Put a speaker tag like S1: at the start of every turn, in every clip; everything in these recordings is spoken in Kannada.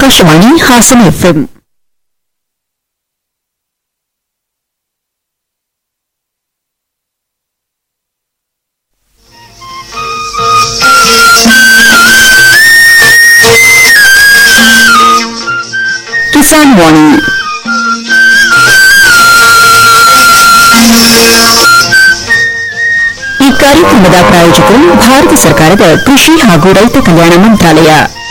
S1: ಆಕಾಶವಾಣಿ ಹಾಸನ ಎಫ್ಎಂ ಕಿಸಾನ್ ವಾಣಿ ಈ ಕಾರ್ಯಕ್ರಮದ ಪ್ರಾಯೋಜಕರು ಭಾರತ ಸರ್ಕಾರದ ಕೃಷಿ ಹಾಗೂ ರೈತ ಕಲ್ಯಾಣ ಮಂತ್ರಾಲಯ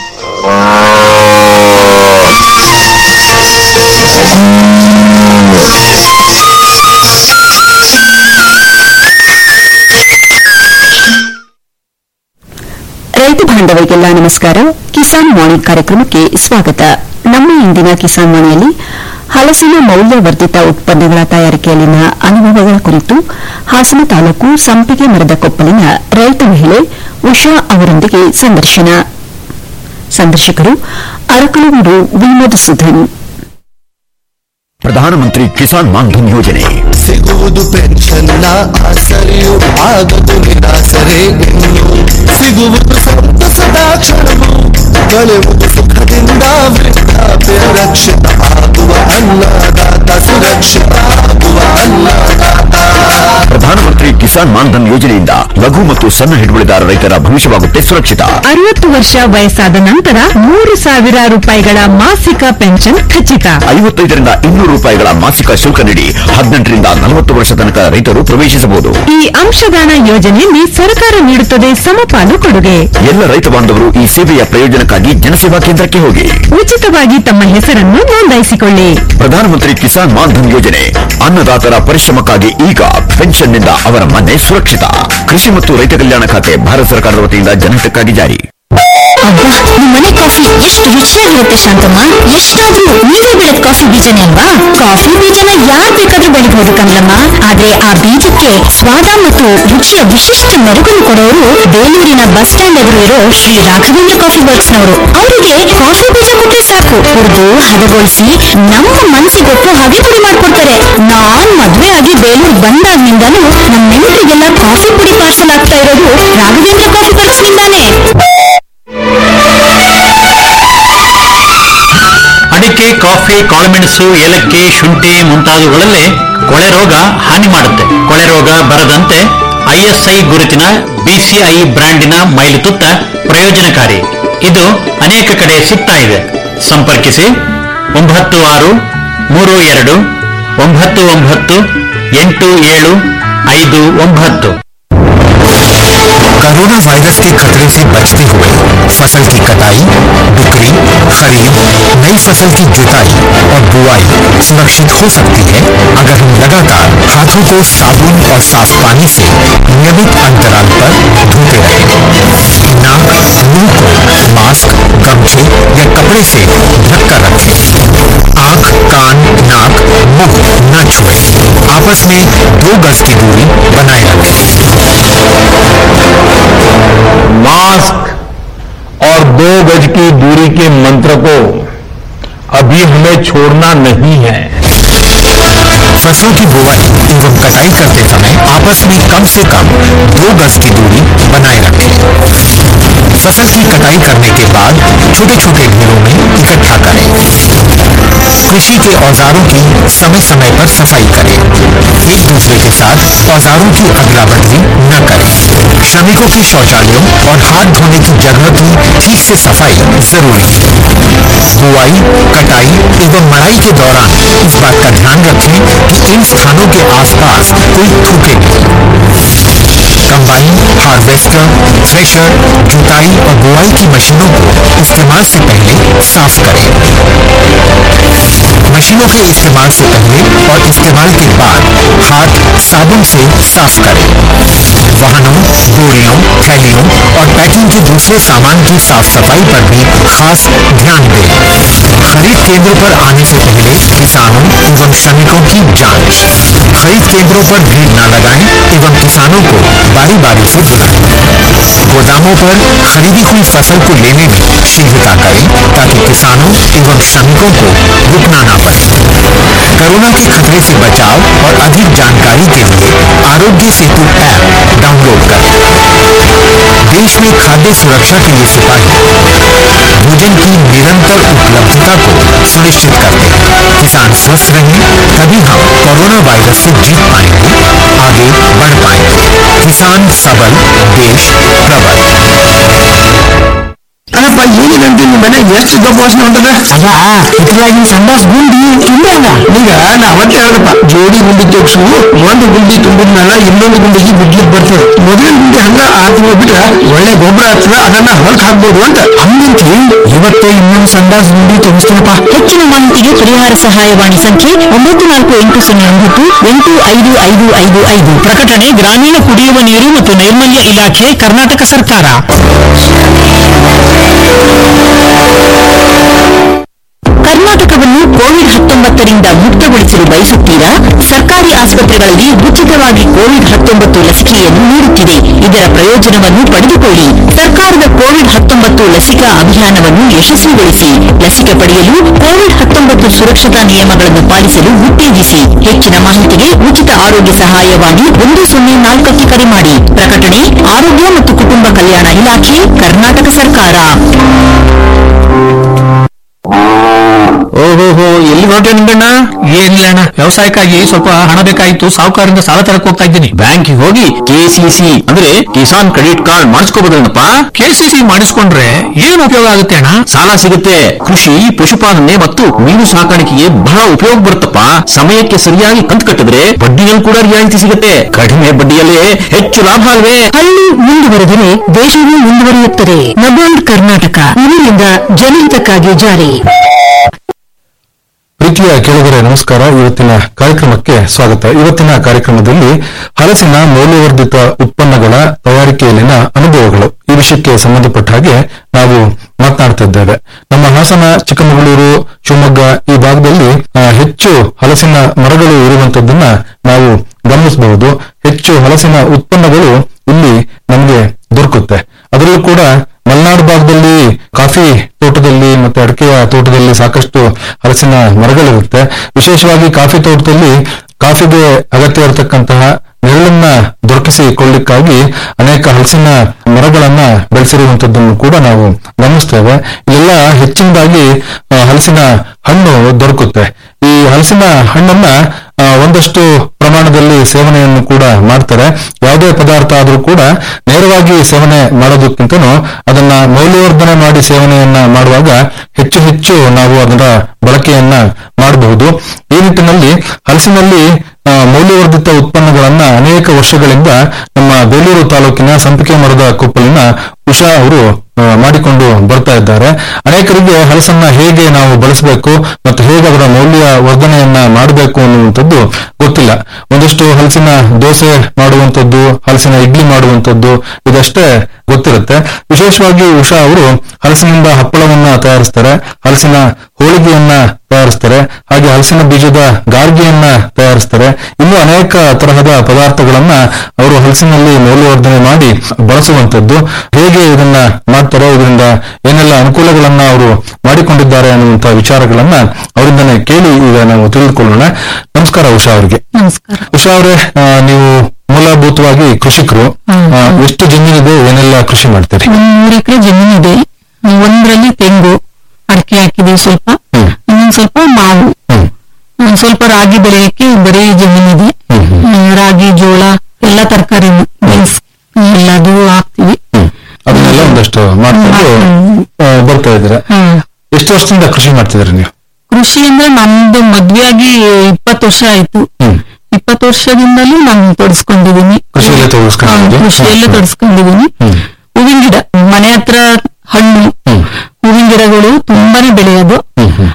S1: ರೈತ ಬಾಂಧವರಿಗೆಲ್ಲ ನಮಸ್ಕಾರ ಕಿಸಾನ್ ವಾಣಿ ಕಾರ್ಯಕ್ರಮಕ್ಕೆ ಸ್ವಾಗತ ನಮ್ಮ ಇಂದಿನ ಕಿಸಾನ್ ವಾಣಿಯಲ್ಲಿ ಹಲಸಿನ ಮೌಲ್ಯವರ್ಧಿತ ಉತ್ಪನ್ನಗಳ ತಯಾರಿಕೆಯಲ್ಲಿನ ಅನುಭವಗಳ ಕುರಿತು ಹಾಸನ ತಾಲೂಕು ಸಂಪಿಗೆ ಮರದ ಕೊಪ್ಪಲಿನ ರೈತ ಮಹಿಳೆ ಉಷಾ ಅವರೊಂದಿಗೆ ಸಂದರ್ಶನ ಸಂದರ್ಶಕರು ಅರಕಲಗೂಡು ವಿ ಮಧುಸೂದನ್
S2: ಪ್ರಧಾನಮಂತ್ರಿ ಕಿಸಾನ್ ಮಾನ್ಧನ್ ಯೋಜನೆ
S3: ಸಿಗುವುದು ಪೆನ್ಷನ್ನ ಆಸರೆಯು ಆಗದು ನಿರಾಸರೆ ಇನ್ನು ಸಿಗುವುದು ಸಂತಸದ ಕ್ಷಣವು ಕಳೆಯುವುದು ಸುಖದಿಂದ ವೃದ್ಧಾಪ್ಯ ರಕ್ಷಿತ ಆಗುವ ಅನ್ನದಾತ ಸುರಕ್ಷಿತ ಆಗುವ ಅನ್ನದಾತ
S2: ಪ್ರಧಾನಮಂತ್ರಿ ಕಿಸಾನ್ ಮಾನ್ಧನ್ ಯೋಜನೆಯಿಂದ ಲಘು ಮತ್ತು ಸಣ್ಣ ಹಿಡುವಳಿದಾರ ರೈತರ ಭವಿಷ್ಯವಾಗುತ್ತೆ ಸುರಕ್ಷಿತ
S4: ಅರವತ್ತು ವರ್ಷ ವಯಸ್ಸಾದ ನಂತರ ಮೂರು ಸಾವಿರ ರೂಪಾಯಿಗಳ ಮಾಸಿಕ ಪೆನ್ಷನ್ ಖಚಿತ
S2: ಐವತ್ತೈದರಿಂದ ಇನ್ನೂರು ರೂಪಾಯಿಗಳ ಮಾಸಿಕ ಶುಲ್ಕ ನೀಡಿ ಹದಿನೆಂಟರಿಂದ ನಲವತ್ತು ವರ್ಷ ತನಕ ರೈತರು ಪ್ರವೇಶಿಸಬಹುದು
S4: ಈ ಅಂಶದಾನ ಯೋಜನೆಯಲ್ಲಿ ಸರ್ಕಾರ ನೀಡುತ್ತದೆ ಸಮಪಾಲು ಕೊಡುಗೆ
S2: ಎಲ್ಲ ರೈತ ಬಾಂಧವರು ಈ ಸೇವೆಯ ಪ್ರಯೋಜನಕ್ಕಾಗಿ ಜನಸೇವಾ ಕೇಂದ್ರಕ್ಕೆ ಹೋಗಿ
S4: ಉಚಿತವಾಗಿ ತಮ್ಮ ಹೆಸರನ್ನು ನೋಂದಾಯಿಸಿಕೊಳ್ಳಿ
S2: ಪ್ರಧಾನಮಂತ್ರಿ ಕಿಸಾನ್ ಮಾನ್ಧನ್ ಯೋಜನೆ ಅನ್ನದಾತರ ಪರಿಶ್ರಮಕ್ಕಾಗಿ ಈಗ ಪೆನ್ಷನ್ನಿಂದ ಅವರ ಮನೆ ಸುರಕ್ಷಿತ ಕೃಷಿ ಮತ್ತು ರೈತ ಕಲ್ಯಾಣ ಖಾತೆ ಭಾರತ ಸರ್ಕಾರದ ವತಿಯಿಂದ ಜನಹಿತಕ್ಕಾಗಿ ಜಾರಿ
S1: ಅಬ್ಬಾ ನಿಮ್ ಮನೆ ಕಾಫಿ ಎಷ್ಟು ರುಚಿಯಾಗಿರುತ್ತೆ ಶಾಂತಮ್ಮ ಎಷ್ಟಾದ್ರೂ ನೀವೇ ಬೆಳೆದ ಕಾಫಿ ಬೀಜನೇ ಅಲ್ವಾ ಕಾಫಿ ಬೀಜನ ಯಾರ್ ಬೇಕಾದ್ರೂ ಬೆಳಿಬಹುದು ಕಮಲಮ್ಮ ಆದ್ರೆ ಆ ಬೀಜಕ್ಕೆ ಸ್ವಾದ ಮತ್ತು ರುಚಿಯ ವಿಶಿಷ್ಟ ಮೆರುಗನ್ನು ಕೊಡೋರು ಬೇಲೂರಿನ ಬಸ್ ಸ್ಟ್ಯಾಂಡ್ ಎದುರು ಇರೋ ಶ್ರೀ ರಾಘವೇಂದ್ರ ಕಾಫಿ ವರ್ಕ್ಸ್ ನವರು ಅವರಿಗೆ ಕಾಫಿ ಬೀಜ ಕೊಟ್ಟರೆ ಸಾಕು ಹುರಿದು ಹದಗೊಳಿಸಿ ನಮ್ಮ ಮನಸ್ಸಿಗೊಪ್ಪೋ ಹಾಗೆ ಪುಡಿ ಮಾಡ್ಕೊಡ್ತಾರೆ ನಾನ್ ಮದ್ವೆ ಆಗಿ ಬೇಲೂರು ಬಂದಾಗ್ನಿಂದಲೂ ನಮ್ಮ ನೆಂಟರಿಗೆಲ್ಲ ಕಾಫಿ ಪುಡಿ ಪಾರ್ಸಲ್ ಆಗ್ತಾ ಇರೋದು ರಾಘವೇಂದ್ರ ಕಾಫಿ ವರ್ಕ್ಸ್ ನಿಂದಾನೇ
S5: ಅಡಿಕೆ ಕಾಫಿ ಕಾಳುಮೆಣಸು ಏಲಕ್ಕಿ ಶುಂಠಿ ಮುಂತಾದವುಗಳಲ್ಲಿ ಕೊಳೆ ರೋಗ ಹಾನಿ ಮಾಡುತ್ತೆ ಕೊಳೆ ರೋಗ ಬರದಂತೆ ಐಎಸ್ಐ ಗುರುತಿನ ಬಿಸಿಐ ಬ್ರ್ಯಾಂಡಿನ ಮೈಲುತುತ್ತ ಪ್ರಯೋಜನಕಾರಿ ಇದು ಅನೇಕ ಕಡೆ ಸಿಗ್ತಾ ಇದೆ ಸಂಪರ್ಕಿಸಿ ಒಂಬತ್ತು ಆರು ಮೂರು ಎರಡು ಒಂಬತ್ತು ಒಂಬತ್ತು ಎಂಟು ಏಳು ಐದು ಒಂಬತ್ತು
S6: कोरोना वायरस के खतरे से बचते हुए फसल की कटाई बिक्री खरीद नई फसल की जुताई और बुआई सुरक्षित हो सकती है अगर हम लगातार हाथों को साबुन और साफ पानी से नियमित अंतराल पर धोते रहें नाक मुंह को मास्क गमछे या कपड़े से ढक कर रखें आंख कान नाक मुंह न छुए आपस में दो गज की दूरी बनाए रखें
S7: मास्क और दो गज की दूरी के मंत्र को अभी हमें छोड़ना नहीं है
S6: फसलों की बुवाई एवं कटाई करते समय आपस में कम से कम दो गज की दूरी बनाए रखें फसल की कटाई करने के बाद छोटे छोटे ढेरों में इकट्ठा करें कृषि के औजारों की समय समय पर सफाई करें एक दूसरे के साथ औजारों की अदला बदली न करें श्रमिकों के शौचालयों और हाथ धोने की जगह की ठीक से सफाई जरूरी है बुआई कटाई एवं मड़ाई के दौरान इस बात का ध्यान रखें कि इन स्थानों के आसपास कोई थूके नहीं कंबाइन हार्वेस्टर थ्रेशर जुताई और बुआई की मशीनों को इस्तेमाल से पहले साफ करें मशीनों के इस्तेमाल से पहले और इस्तेमाल के बाद हाथ साबुन से साफ करें वाहनों बोरियों थैलियों और पैकिंग के दूसरे सामान की साफ सफाई पर भी खास ध्यान दें खरीद केंद्र पर आने से पहले किसानों एवं श्रमिकों की जांच खरीद केंद्रों पर भीड़ न लगाएं एवं किसानों को बारी बारी से बुलाएं गोदामों पर खरीदी हुई फसल को लेने में शीघ्रता करें ताकि किसानों एवं श्रमिकों को रुकना ना पड़े कोरोना के खतरे से बचाव और अधिक जानकारी के लिए आरोग्य सेतु ऐप डाउनलोड करें देश में खाद्य सुरक्षा के ये सिपाही भोजन की निरंतर उपलब्धता को सुनिश्चित करते हैं किसान स्वस्थ रहें तभी हम कोरोना वायरस से जीत पाएंगे आगे बढ़ पाएंगे किसान सबल देश प्रबल
S3: ಅಲ್ಲಪ್ಪ ಏನಿದಂತೆ ನಿಮ್ಮ ಮನೆ ಎಷ್ಟು ದೊಡ್ಡ ವಾಸನೆ ಉಂಟದ
S1: ಅಲ್ಲ ಇದ್ರಾಗಿ ಸಂಡಾಸ್ ಗುಂಡಿ ತುಂಬೆ ಅಲ್ಲ
S3: ಈಗ ನಾ ಅವತ್ತೇ ಹೇಳಪ್ಪ ಜೋಡಿ ಗುಂಡಿ ತೆಗ್ಸು ಒಂದು ಗುಂಡಿ ತುಂಬಿದ್ಮೇಲೆ ಇನ್ನೊಂದು ಗುಂಡಿಗೆ ಬಿಡ್ಲಿಕ್ಕೆ ಬರ್ತದೆ ಮೊದಲಿನ ಗುಂಡಿ ಹಂಗ ಆತು ಬಿಟ್ರೆ ಒಳ್ಳೆ ಗೊಬ್ಬರ ಆಗ್ತದೆ ಅದನ್ನ ಹೊರಗೆ ಹಾಕ್ಬೋದು ಅಂತ
S1: ಹಂಗಂತಿ ಇವತ್ತೇ ಇನ್ನೊಂದು ಸಂಡಾಸ್ ಗುಂಡಿ ತುಂಬಿಸ್ತೀನಪ್ಪ ಹೆಚ್ಚಿನ ಮಾಹಿತಿಗೆ ಪರಿಹಾರ ಸಹಾಯವಾಣಿ ಸಂಖ್ಯೆ ಒಂಬತ್ತು ನಾಲ್ಕು ಎಂಟು ಸೊನ್ನೆ ಒಂಬತ್ತು ಎಂಟು ಐದು ಐದು ಐದು ಐದು
S5: ಪ್ರಕಟಣೆ ಗ್ರಾಮೀಣ ಕುಡಿಯುವ ನೀರು ಮತ್ತು ನೈರ್ಮಲ್ಯ ಇಲಾಖೆ ಕರ್ನಾಟಕ ಸರ್ಕಾರ
S1: ಕರ್ನಾಟಕವನ್ನು ಕೋವಿಡ್ ಹತ್ತೊಂಬತ್ತರಿಂದ ಮುಕ್ತಗೊಳಿಸಲು ಬಯಸುತ್ತೀರಾ ಸರ್ಕಾರಿ ಆಸ್ಪತ್ರೆಗಳಲ್ಲಿ ಉಚಿತವಾಗಿ ಕೋವಿಡ್ ಹತ್ತೊಂಬತ್ತು ಲಸಿಕೆಯನ್ನು ನೀಡುತ್ತಿದೆ ಇದರ ಪ್ರಯೋಜನವನ್ನು ಪಡೆದುಕೊಳ್ಳಿ ಸರ್ಕಾರದ ಕೋವಿಡ್ ಹತ್ತೊಂಬತ್ತು ಲಸಿಕಾ ಅಭಿಯಾನವನ್ನು ಯಶಸ್ವಿಗೊಳಿಸಿ ಲಸಿಕೆ ಪಡೆಯಲು ಕೋವಿಡ್ ಹತ್ತೊಂಬತ್ತು ಸುರಕ್ಷತಾ ನಿಯಮಗಳನ್ನು ಪಾಲಿಸಲು ಉತ್ತೇಜಿಸಿ ಹೆಚ್ಚಿನ ಮಾಹಿತಿಗೆ ಉಚಿತ ಆರೋಗ್ಯ ಸಹಾಯವಾಣಿ ಒಂದು ಸೊನ್ನೆ ನಾಲ್ಕಕ್ಕೆ ಕರೆ ಮಾಡಿ ಪ್ರಕಟಣೆ ಆರೋಗ್ಯ ಮತ್ತು ಕುಟುಂಬ ಕಲ್ಯಾಣ ಇಲಾಖೆ ಕರ್ನಾಟಕ ಸರ್ಕಾರ
S5: ಓಹೋಹೋ ಎಲ್ಲಿ ಹೊರಟೆ ನಿಂಗಣ್ಣ ಏನಿಲ್ಲ ಅಣ್ಣ ವ್ಯವಸಾಯಕ್ಕಾಗಿ ಸ್ವಲ್ಪ ಹಣ ಬೇಕಾಗಿತ್ತು ಸಾಹುಕಾರರಿಂದ ಸಾಲ ತರಕ್ ಹೋಗ್ತಾ ಇದ್ದೀನಿ ಬ್ಯಾಂಕಿಗೆ ಹೋಗಿ ಕೆಸಿಸಿ ಅಂದ್ರೆ ಕಿಸಾನ್ ಕ್ರೆಡಿಟ್ ಕಾರ್ಡ್ ಮಾಡಿಸ್ಕೋಬೋದಲ್ಲಪ್ಪ ಕೆಸಿಸಿ ಮಾಡಿಸ್ಕೊಂಡ್ರೆ ಏನ್ ಉಪಯೋಗ ಆಗುತ್ತೆ ಅಣ್ಣ ಸಾಲ ಸಿಗುತ್ತೆ ಕೃಷಿ ಪಶುಪಾಲನೆ ಮತ್ತು ಮೀನು ಸಾಕಾಣಿಕೆಗೆ ಬಹಳ ಉಪಯೋಗ ಬರುತ್ತಪ್ಪ ಸಮಯಕ್ಕೆ ಸರಿಯಾಗಿ ಕಂತು ಕಟ್ಟಿದ್ರೆ ಬಡ್ಡಿಯಲ್ಲಿ ಕೂಡ ರಿಯಾಯಿತಿ ಸಿಗುತ್ತೆ ಕಡಿಮೆ ಬಡ್ಡಿಯಲ್ಲೇ ಹೆಚ್ಚು ಲಾಭ ಅಲ್ವೇ
S1: ಹಳ್ಳಿ ಮುಂದುವರೆದರೆ ದೇಶವೂ ಮುಂದುವರಿಯುತ್ತದೆ ನಬಾರ್ಡ್ ಕರ್ನಾಟಕ ಇದರಿಂದ ಜನಹಿತಕ್ಕಾಗಿ ಜಾರಿ
S8: ಪ್ರೀತಿಯ ಕೇಳುಗರೆ ನಮಸ್ಕಾರ ಇವತ್ತಿನ ಕಾರ್ಯಕ್ರಮಕ್ಕೆ ಸ್ವಾಗತ ಇವತ್ತಿನ ಕಾರ್ಯಕ್ರಮದಲ್ಲಿ ಹಲಸಿನ ಮೌಲ್ಯವರ್ಧಿತ ಉತ್ಪನ್ನಗಳ ತಯಾರಿಕೆಯಲ್ಲಿನ ಅನುಭವಗಳು ಈ ವಿಷಯಕ್ಕೆ ಸಂಬಂಧಪಟ್ಟ ಹಾಗೆ ನಾವು ಮಾತನಾಡ್ತಾ ಇದ್ದೇವೆ ನಮ್ಮ ಹಾಸನ ಚಿಕ್ಕಮಗಳೂರು ಶಿವಮೊಗ್ಗ ಈ ಭಾಗದಲ್ಲಿ ಆ, ಹೆಚ್ಚು ಹಲಸಿನ ಮರಗಳು ಇರುವಂತದ್ದನ್ನ ನಾವು ಗಮನಿಸಬಹುದು ಹೆಚ್ಚು ಹಲಸಿನ ಉತ್ಪನ್ನಗಳು ಇಲ್ಲಿ ನಮಗೆ ದೊರಕುತ್ತೆ ಅದರಲ್ಲೂ ಕೂಡ ಮಲೆನಾಡು ಭಾಗದಲ್ಲಿ ಕಾಫಿ ತೋಟದಲ್ಲಿ ಮತ್ತೆ ಅಡಕೆಯ ತೋಟದಲ್ಲಿ ಸಾಕಷ್ಟು ಹಲಸಿನ ಮರಗಳಿರುತ್ತೆ ವಿಶೇಷವಾಗಿ ಕಾಫಿ ತೋಟದಲ್ಲಿ ಕಾಫಿಗೆ ಅಗತ್ಯ ಇರತಕ್ಕಂತಹ ನೆರಳನ್ನ ದೊರಕಿಸಿಕೊಳ್ಳಿಕ್ಕಾಗಿ ಅನೇಕ ಹಲಸಿನ ಮರಗಳನ್ನ ಬೆಳೆಸಿರುವಂತದ್ದನ್ನು ಕೂಡ ನಾವು ಗಮನಿಸ್ತೇವೆ ಇಲ್ಲೆಲ್ಲ ಹೆಚ್ಚಿನದಾಗಿ ಆ, ಹಲಸಿನ ಹಣ್ಣು ದೊರಕುತ್ತೆ ಈ ಹಲಸಿನ ಹಣ್ಣನ್ನ ಆ, ಒಂದಷ್ಟು ಪ್ರಮಾಣದಲ್ಲಿ ಸೇವನೆಯನ್ನು ಕೂಡ ಮಾಡ್ತಾರೆ ಯಾವುದೇ ಪದಾರ್ಥ ಆದ್ರೂ ಕೂಡ ನೇರವಾಗಿ ಸೇವನೆ ಮಾಡೋದಕ್ಕಿಂತನೂ ಅದನ್ನ ಮೌಲ್ಯವರ್ಧನೆ ಮಾಡಿ ಸೇವನೆಯನ್ನ ಮಾಡುವಾಗ ಹೆಚ್ಚು ಹೆಚ್ಚು ನಾವು ಅದರ ಬಳಕೆಯನ್ನ ಮಾಡಬಹುದು ಈ ನಿಟ್ಟಿನಲ್ಲಿ ಹಲಸಿನಲ್ಲಿ ಆ, ಮೌಲ್ಯವರ್ಧಿತ ಉತ್ಪನ್ನಗಳನ್ನ ಅನೇಕ ವರ್ಷಗಳಿಂದ ನಮ್ಮ ಬೇಲೂರು ತಾಲೂಕಿನ ಸಂಪಿಗೆ ಮರದ ಕೊಪ್ಪಲಿನ ಉಷಾ ಅವರು ಆ, ಮಾಡಿಕೊಂಡು ಬರ್ತಾ ಇದ್ದಾರೆ ಅನೇಕರಿಗೆ ಹಲಸನ್ನ ಹೇಗೆ ನಾವು ಬಳಸಬೇಕು ಮತ್ತು ಹೇಗೆ ಅದರ ಮೌಲ್ಯ ವರ್ಧನೆಯನ್ನ ಮಾಡಬೇಕು ಅನ್ನುವಂಥದ್ದು ಗೊತ್ತಿಲ್ಲ ಒಂದಷ್ಟು ಹಲಸಿನ ದೋಸೆ ಮಾಡುವಂಥದ್ದು ಹಲಸಿನ ಇಡ್ಲಿ ಮಾಡುವಂಥದ್ದು ಇದಷ್ಟೇ ಗೊತ್ತಿರುತ್ತೆ ವಿಶೇಷವಾಗಿ ಉಷಾ ಅವರು ಹಲಸಿನಿಂದ ಹಪ್ಪಳವನ್ನ ತಯಾರಿಸ್ತಾರೆ ಹಲಸಿನ ಹೋಳಿಗೆಯನ್ನ ತಯಾರಿಸ್ತಾರೆ ಹಾಗೆ ಹಲಸಿನ ಬೀಜದ ಗಾರ್ಗಿಯನ್ನ ತಯಾರಿಸ್ತಾರೆ ಇನ್ನು ಅನೇಕ ತರಹದ ಪದಾರ್ಥಗಳನ್ನ ಅವರು ಹಲಸಿನಲ್ಲಿ ಮೌಲ್ಯವರ್ಧನೆ ಮಾಡಿ ಬಳಸುವಂತದ್ದು ಹೇಗೆ ಇದನ್ನ ಮಾಡ್ತಾರೆ ಇದರಿಂದ ಏನೆಲ್ಲ ಅನುಕೂಲಗಳನ್ನ ಅವರು ಮಾಡಿಕೊಂಡಿದ್ದಾರೆ ಅನ್ನುವಂತಹ ವಿಚಾರಗಳನ್ನ ಅವರಿಂದನೇ ಕೇಳಿ ಈಗ ನಾವು ತಿಳಿದುಕೊಳ್ಳೋಣ ನಮಸ್ಕಾರ ಉಷಾ ಅವರಿಗೆ
S1: ನಮಸ್ಕಾರ
S8: ಉಷಾ ಅವರೇ ಆ, ನೀವು ಮೂಲಭೂತವಾಗಿ ಕೃಷಿಕರು ಆ, ಎಷ್ಟು ಜಮೀನಿದೆ ಏನೆಲ್ಲ ಕೃಷಿ ಮಾಡ್ತೀರಿ
S1: ಒಂದ್ ಮೂರ್ ಎಕರೆ ಜಮೀನಿದೆ ಒಂದ್ರಲ್ಲಿ ತೆಂಗು ಅಡಿಕೆ ಹಾಕಿದೀವಿ ಸ್ವಲ್ಪ
S8: ಹ್ಮ್.
S1: ಇನ್ನೊಂದ್ ಸ್ವಲ್ಪ ಮಾವು
S8: ಹ್ಮ್
S1: ಒಂದ್ ಸ್ವಲ್ಪ ರಾಗಿ ಬೆಳೆಯಕ್ಕೆ ಬರೀ ಜಮೀನಿದೆ
S8: ಹ್ಮ್, ಹ್ಮ್.
S1: ಹ್ಮ್, ರಾಗಿ ಜೋಳ ಎಲ್ಲ ತರಕಾರಿನು ಬೀನ್ಸ್ ಎಲ್ಲದು ಹಾಕ್ತಿವಿ
S8: ಹ್ಮ್ ಅದನ್ನೆಲ್ಲ ಒಂದಷ್ಟು ಮಾಡ್ಕೊಂಡು ಆ, ಬರ್ತಾ ಇದ್ದೀರಾ
S1: ಹ್ಮ್.
S8: ಎಷ್ಟು ವರ್ಷದಿಂದ ಕೃಷಿ ಮಾಡ್ತಿದ್ದೀರಿ ನೀವು
S1: ಕೃಷಿ ಅಂದ್ರೆ ನಮ್ದು ಮದ್ವೆ ಆಗಿ ಇಪ್ಪತ್ತು ವರ್ಷ ಆಯ್ತು
S8: ಹ್ಮ್
S1: ಇಪ್ಪತ್ತು ವರ್ಷದಿಂದಲೂ ನಾನು ತೊಡಸ್ಕೊಂಡಿದೀನಿ
S8: ಕೃಷಿಯಲ್ಲೇ ತೊಡಗಿಸ್ಕೊಂಡಿದ್ದೀರಿ?
S1: ಕೃಷಿಯಲ್ಲೇ
S8: ಹ್ಮ್.
S1: ತೊಡಸ್ಕೊಂಡಿದೀನಿ
S8: ಹ್ಮ್.
S1: ಹೂವಿನ ಗಿಡ ಮನೆ ಹತ್ರ ಹಣ್ಣು
S8: ಹ್ಮ್.
S1: ಹೂವಿನ ಗಿಡಗಳು ತುಂಬಾನೇ ಬೆಳೆಯೋದು
S8: ಹ್ಮ್ ಹ್ಮ್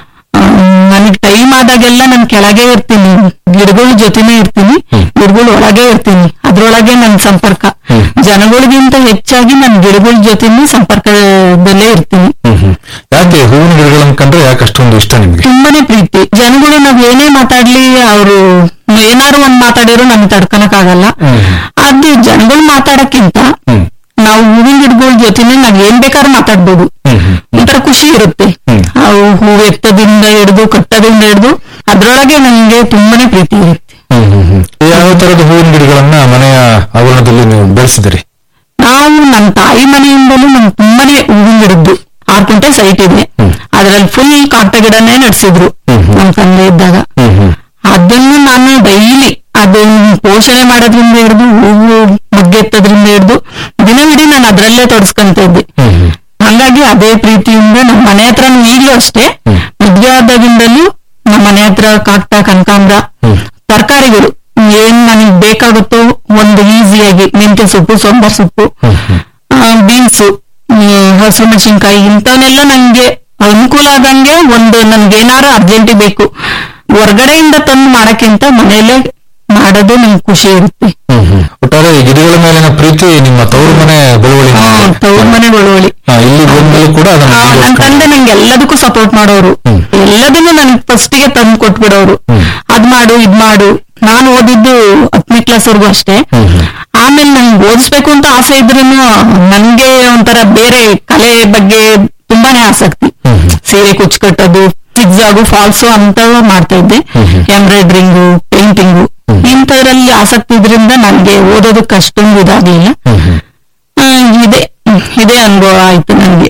S1: ನನಗೆ ಟೈಮ್ ಆದಾಗೆಲ್ಲ ನಾನು ಕೆಳಗೆ ಇರ್ತೀನಿ ಗಿಡಗಳ ಜೊತೆನೇ ಇರ್ತೀನಿ
S8: ಹ್ಮ್.
S1: ಗಿಡಗಳ ಒಳಗೆ ಇರ್ತೀನಿ ಅದ್ರೊಳಗೆ ನನ್ನ ಸಂಪರ್ಕ
S8: ಹ್ಮ್.
S1: ಜನಗಳಿಗಿಂತ ಹೆಚ್ಚಾಗಿ ನಾನು ಗಿಡಗಳ ಜೊತೆನೇ ಸಂಪರ್ಕದಲ್ಲೇ ಇರ್ತೀನಿ
S8: ಹ್ಮ್ ಹ್ಮ್ ಯಾಕೆ ಹೂವಿನ ಗಿಡಗಳನ್ನ ಕಂಡ್ರೆ ಯಾಕೆ ಅಷ್ಟೊಂದು ಇಷ್ಟ ನಿಮ್ಗೆ
S1: ತುಂಬಾನೇ ಪ್ರೀತಿ ಜನಗಳು ನಾವ್ ಏನೇ ಮಾತಾಡ್ಲಿ ಅವರು ಏನಾರು ಒಂದ್ ಮಾತಾಡಿರೋ ನಮ್ಗೆ ತಡ್ಕೊಳಕ್ ಆಗಲ್ಲ
S8: ಹ್ಮ್.
S1: ಅದು ಜನಗಳು ಮಾತಾಡಕ್ಕಿಂತ
S8: ಹ್ಮ್
S1: ನಾವು ಹೂವಿನ ಗಿಡಗಳ ಜೊತೆನೆ ನಾವ್ ಏನ್ ಬೇಕಾದ್ರೂ ಮಾತಾಡ್ಬೋದು
S8: ಹ್ಮ್ ಹ್ಮ್
S1: ಒಂಥರ ಖುಷಿ ಇರುತ್ತೆ
S8: ಹ್ಮ್.
S1: ಅವು ಹೂವು ಎತ್ತದಿಂದ ಹಿಡಿದು ಕಟ್ಟದಿಂದ ಹಿಡಿದು
S4: ಅದ್ರೊಳಗೆ ನನಗೆ ತುಂಬಾನೇ ಪ್ರೀತಿ ಇರುತ್ತೆ
S8: ಹ್ಮ್ ಹ್ಮ್ ಹ್ಮ್ ಯಾವ ತರದ ಹೂವಿನ ಗಿಡಗಳನ್ನ ಮನೆಯ ಆವರಣದಲ್ಲಿ ನೀವು ಬೆಳೆಸಿದಿರಿ
S4: ನಾವು ನಮ್ಮ ತಾಯಿ ಮನೆಯಿಂದಲೂ ನಮ್ಗೆ ತುಂಬಾನೇ ಹೂವಿನ ಗಿಡದ್ದು ಆರು ಕುಂಟೆ ಸೈಟ್ ಇದೆ ಅದ್ರಲ್ಲಿ ಫುಲ್ ಕಾಟ ಗಿಡನೇ ನಡೆಸಿದ್ರು ನಮ್ ತಂದೆ ಇದ್ದಾಗ ಅದನ್ನು ನಾನು ಡೈಲಿ ಅದನ್ನ ಪೋಷಣೆ ಮಾಡೋದ್ರಿಂದ ಹಿಡಿದು ಹೂವು ಮಗ್ಗೆತ್ತದ್ರಿಂದ ಹಿಡಿದು ದಿನವಿಡೀ ನಾನು ಅದ್ರಲ್ಲೇ ತೊಡಸ್ಕೊಂತ ಇದ್ದೆ ಹಂಗಾಗಿ ಅದೇ ಪ್ರೀತಿಯಿಂದ ನಮ್ಮ ಮನೆ ಹತ್ರ ಈಗಲೂ ಅಷ್ಟೇ ಮದ್ವೆ ಆದಾಗಿಂದಲೂ ನಮ್ಮ ಮನೆ ಹತ್ರ ಕಾಕ್ತ ಕನಕಾಂಬ್ರ ತರಕಾರಿಗಳು ಏನ್ ನನಗೆ ಬೇಕಾಗುತ್ತೋ ಒಂದು ಈಸಿಯಾಗಿ ಮೆಂತ್ಯ ಸೊಪ್ಪು ಸಾಂಬಾರ್ ಸೊಪ್ಪು ಬೀನ್ಸು ಹಸಿರು ಮೆಣಸಿನ್ಕಾಯಿ ಇಂಥವನ್ನೆಲ್ಲ ನಂಗೆ ಅನುಕೂಲ ಆದಂಗೆ ಒಂದು ನನ್ಗೆ ಏನಾರು ಅರ್ಜೆಂಟಿ ಬೇಕು ಹೊರ್ಗಡೆಯಿಂದ ತಂದು ಮಾಡಕ್ಕಿಂತ ಮನೆಯಲ್ಲೇ ಮಾಡೋದು ನಂಗೆ ಖುಷಿ ಇರುತ್ತೆ
S8: ಹ್ಮ್ ಹ್ಮ್ ಒಟ್ಟಾರೆ ಈ ಗಿಡಗಳ ಮೇಲಿನ ಪ್ರೀತಿ ನಿಮ್ಮ ತವರು ಮನೆ ಬೆಳವಣಿಗೆ
S4: ಹಾ, ತವ್ರ ಮನೆ ಬಳುವಳಿ
S8: ಹಾ, ಇಲ್ಲಿ ಬಂದ್ಮೇಲೆ ಕೂಡ ಅದನ್ನ
S4: ಆ, ನನ್
S8: ಮುಂದುವರ್ಸ್ಕೊಂಡು-
S4: ತಂದೆ ನಂಗೆ ಎಲ್ಲದಕ್ಕೂ ಸಪೋರ್ಟ್ ಮಾಡೋರು ಎಲ್ಲದನ್ನು ನನ್ಗೆ ಫಸ್ಟಿಗೆ ತಂದು ಕೊಟ್ಬಿಡೋರು ಅದ್ ಮಾಡು ಇದ್ ಮಾಡು ನಾನು ಓದಿದ್ದು ಹತ್ತನೇ ಕ್ಲಾಸ್ ವರ್ಗು ಅಷ್ಟೇ ಆಮೇಲೆ ನಂಗೆ ಓದಿಸ್ಬೇಕು ಅಂತ ಆಸೆ ಇದ್ರೂ ನನ್ಗೆ ಒಂಥರ ಬೇರೆ ಕಲೆ ಬಗ್ಗೆ ತುಂಬಾನೇ ಆಸಕ್ತಿ ಸೀರೆ ಕುಚ್ ಕಟ್ಟೋದು ಸಿಗ್ಸಾಗು ಫಾಲ್ಸು ಅಂತವ ಮಾಡ್ತಾ ಇದ್ದೆ ಎಂಬ್ರಾಯ್ಡ್ರಿಂಗು ಪೇಂಟಿಂಗು ಇಂಥದ್ರಲ್ಲಿ ಆಸಕ್ತಿ ಇದ್ರಿಂದ ನನ್ಗೆ ಓದೋದಕ್ಕೆ ಅಷ್ಟೊಂದು ಇದಾಗ್ಲಿಲ್ಲ ಆ, ಇದೆ ಇದೇ ಅನುಭವ ಆಯ್ತು ನನ್ಗೆ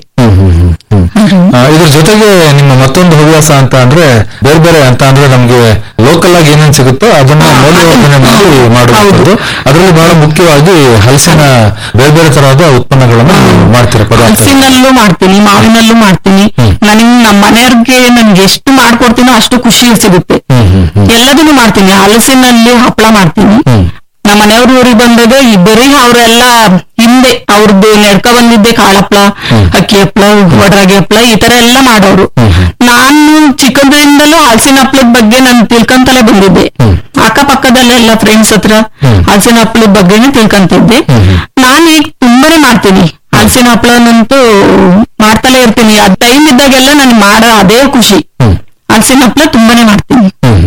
S8: ಆ, ಇದ್ರ ಜೊತೆಗೆ ನಿಮ್ಮ ಮತ್ತೊಂದು ಹವ್ಯಾಸ ಅಂತ ಅಂದ್ರೆ ಬೇರೆ ಬೇರೆ ಅಂತ ಅಂದ್ರೆ ನಮ್ಗೆ ಲೋಕಲ್ ಆಗಿ ಏನೇನ್ ಸಿಗುತ್ತೋ ಅದನ್ನ ಮೌಲ್ಯವರ್ಧನೆ ಮಾಡಿ ಮಾಡುವಂಥದ್ದು ಅದರಲ್ಲಿ ಬಹಳ ಮುಖ್ಯವಾಗಿ ಹಲಸಿನ ಬೇರೆ ಬೇರೆ ತರಹದ ಉತ್ಪನ್ನಗಳನ್ನ ನೀವು ಮಾಡ್ತೀರಾ ಪದಾರ್ಥ
S4: ಹಲಸಿನಲ್ಲೂ ಮಾಡ್ತೀನಿ ಮಾವಿನಲ್ಲೂ ಮಾಡ್ತೀನಿ ನನಗೆ ನಮ್ಮ ಮನೆಯವ್ರಿಗೆ ನನ್ಗೆ ಎಷ್ಟು ಮಾಡ್ಕೊಡ್ತೀನೋ ಅಷ್ಟು ಖುಷಿ ಸಿಗುತ್ತೆ ಎಲ್ಲದನ್ನು ಮಾಡ್ತೀನಿ ಹಲಸಿನಲ್ಲಿ ಹಪ್ಪಳ ಮಾಡ್ತೀನಿ ನಮ್ಮ ಮನೆಯವ್ರ ಊರಿಗೆ ಬಂದಾಗ ಈ ಬರೀ ಅವರೆಲ್ಲ ಹಿಂದೆ ಅವ್ರದ್ದು ನಡ್ಕ ಬಂದಿದ್ದೆ ಕಾಳಪ್ಳ ಅಕ್ಕಿ ಹಪ್ಳ ಒಡರಾಗಿ ಹಪ್ಳ ಈ ತರ ಎಲ್ಲ ಮಾಡೋರು ನಾನು ಚಿಕ್ಕಂದ್ರಿಂದಲೂ ಹಲಸಿನ ಹಪ್ಳದ ಬಗ್ಗೆ ನಾನು ತಿಳ್ಕೊಂತಲೇ ಬಂದಿದ್ದೆ ಅಕ್ಕಪಕ್ಕದಲ್ಲೆಲ್ಲ ಫ್ರೆಂಡ್ಸ್ ಹತ್ರ ಹಲಸಿನ ಹಪ್ಳದ ಬಗ್ಗೆನೇ ತಿಳ್ಕೊಂತಿದ್ದೆ ನಾನು ಈಗ ತುಂಬಾನೇ ಮಾಡ್ತೀನಿ ಹಲಸಿನ ಹಪ್ಳನಂತೂ ಮಾಡ್ತಲೇ ಇರ್ತೀನಿ ಅದ್ ಟೈಮ್ ಇದ್ದಾಗೆಲ್ಲ ನಾನು ಮಾಡೋ ಅದೇ ಖುಷಿ ಹಲಸಿನ ಹಪ್ಳ ತುಂಬಾನೇ ಮಾಡ್ತೀನಿ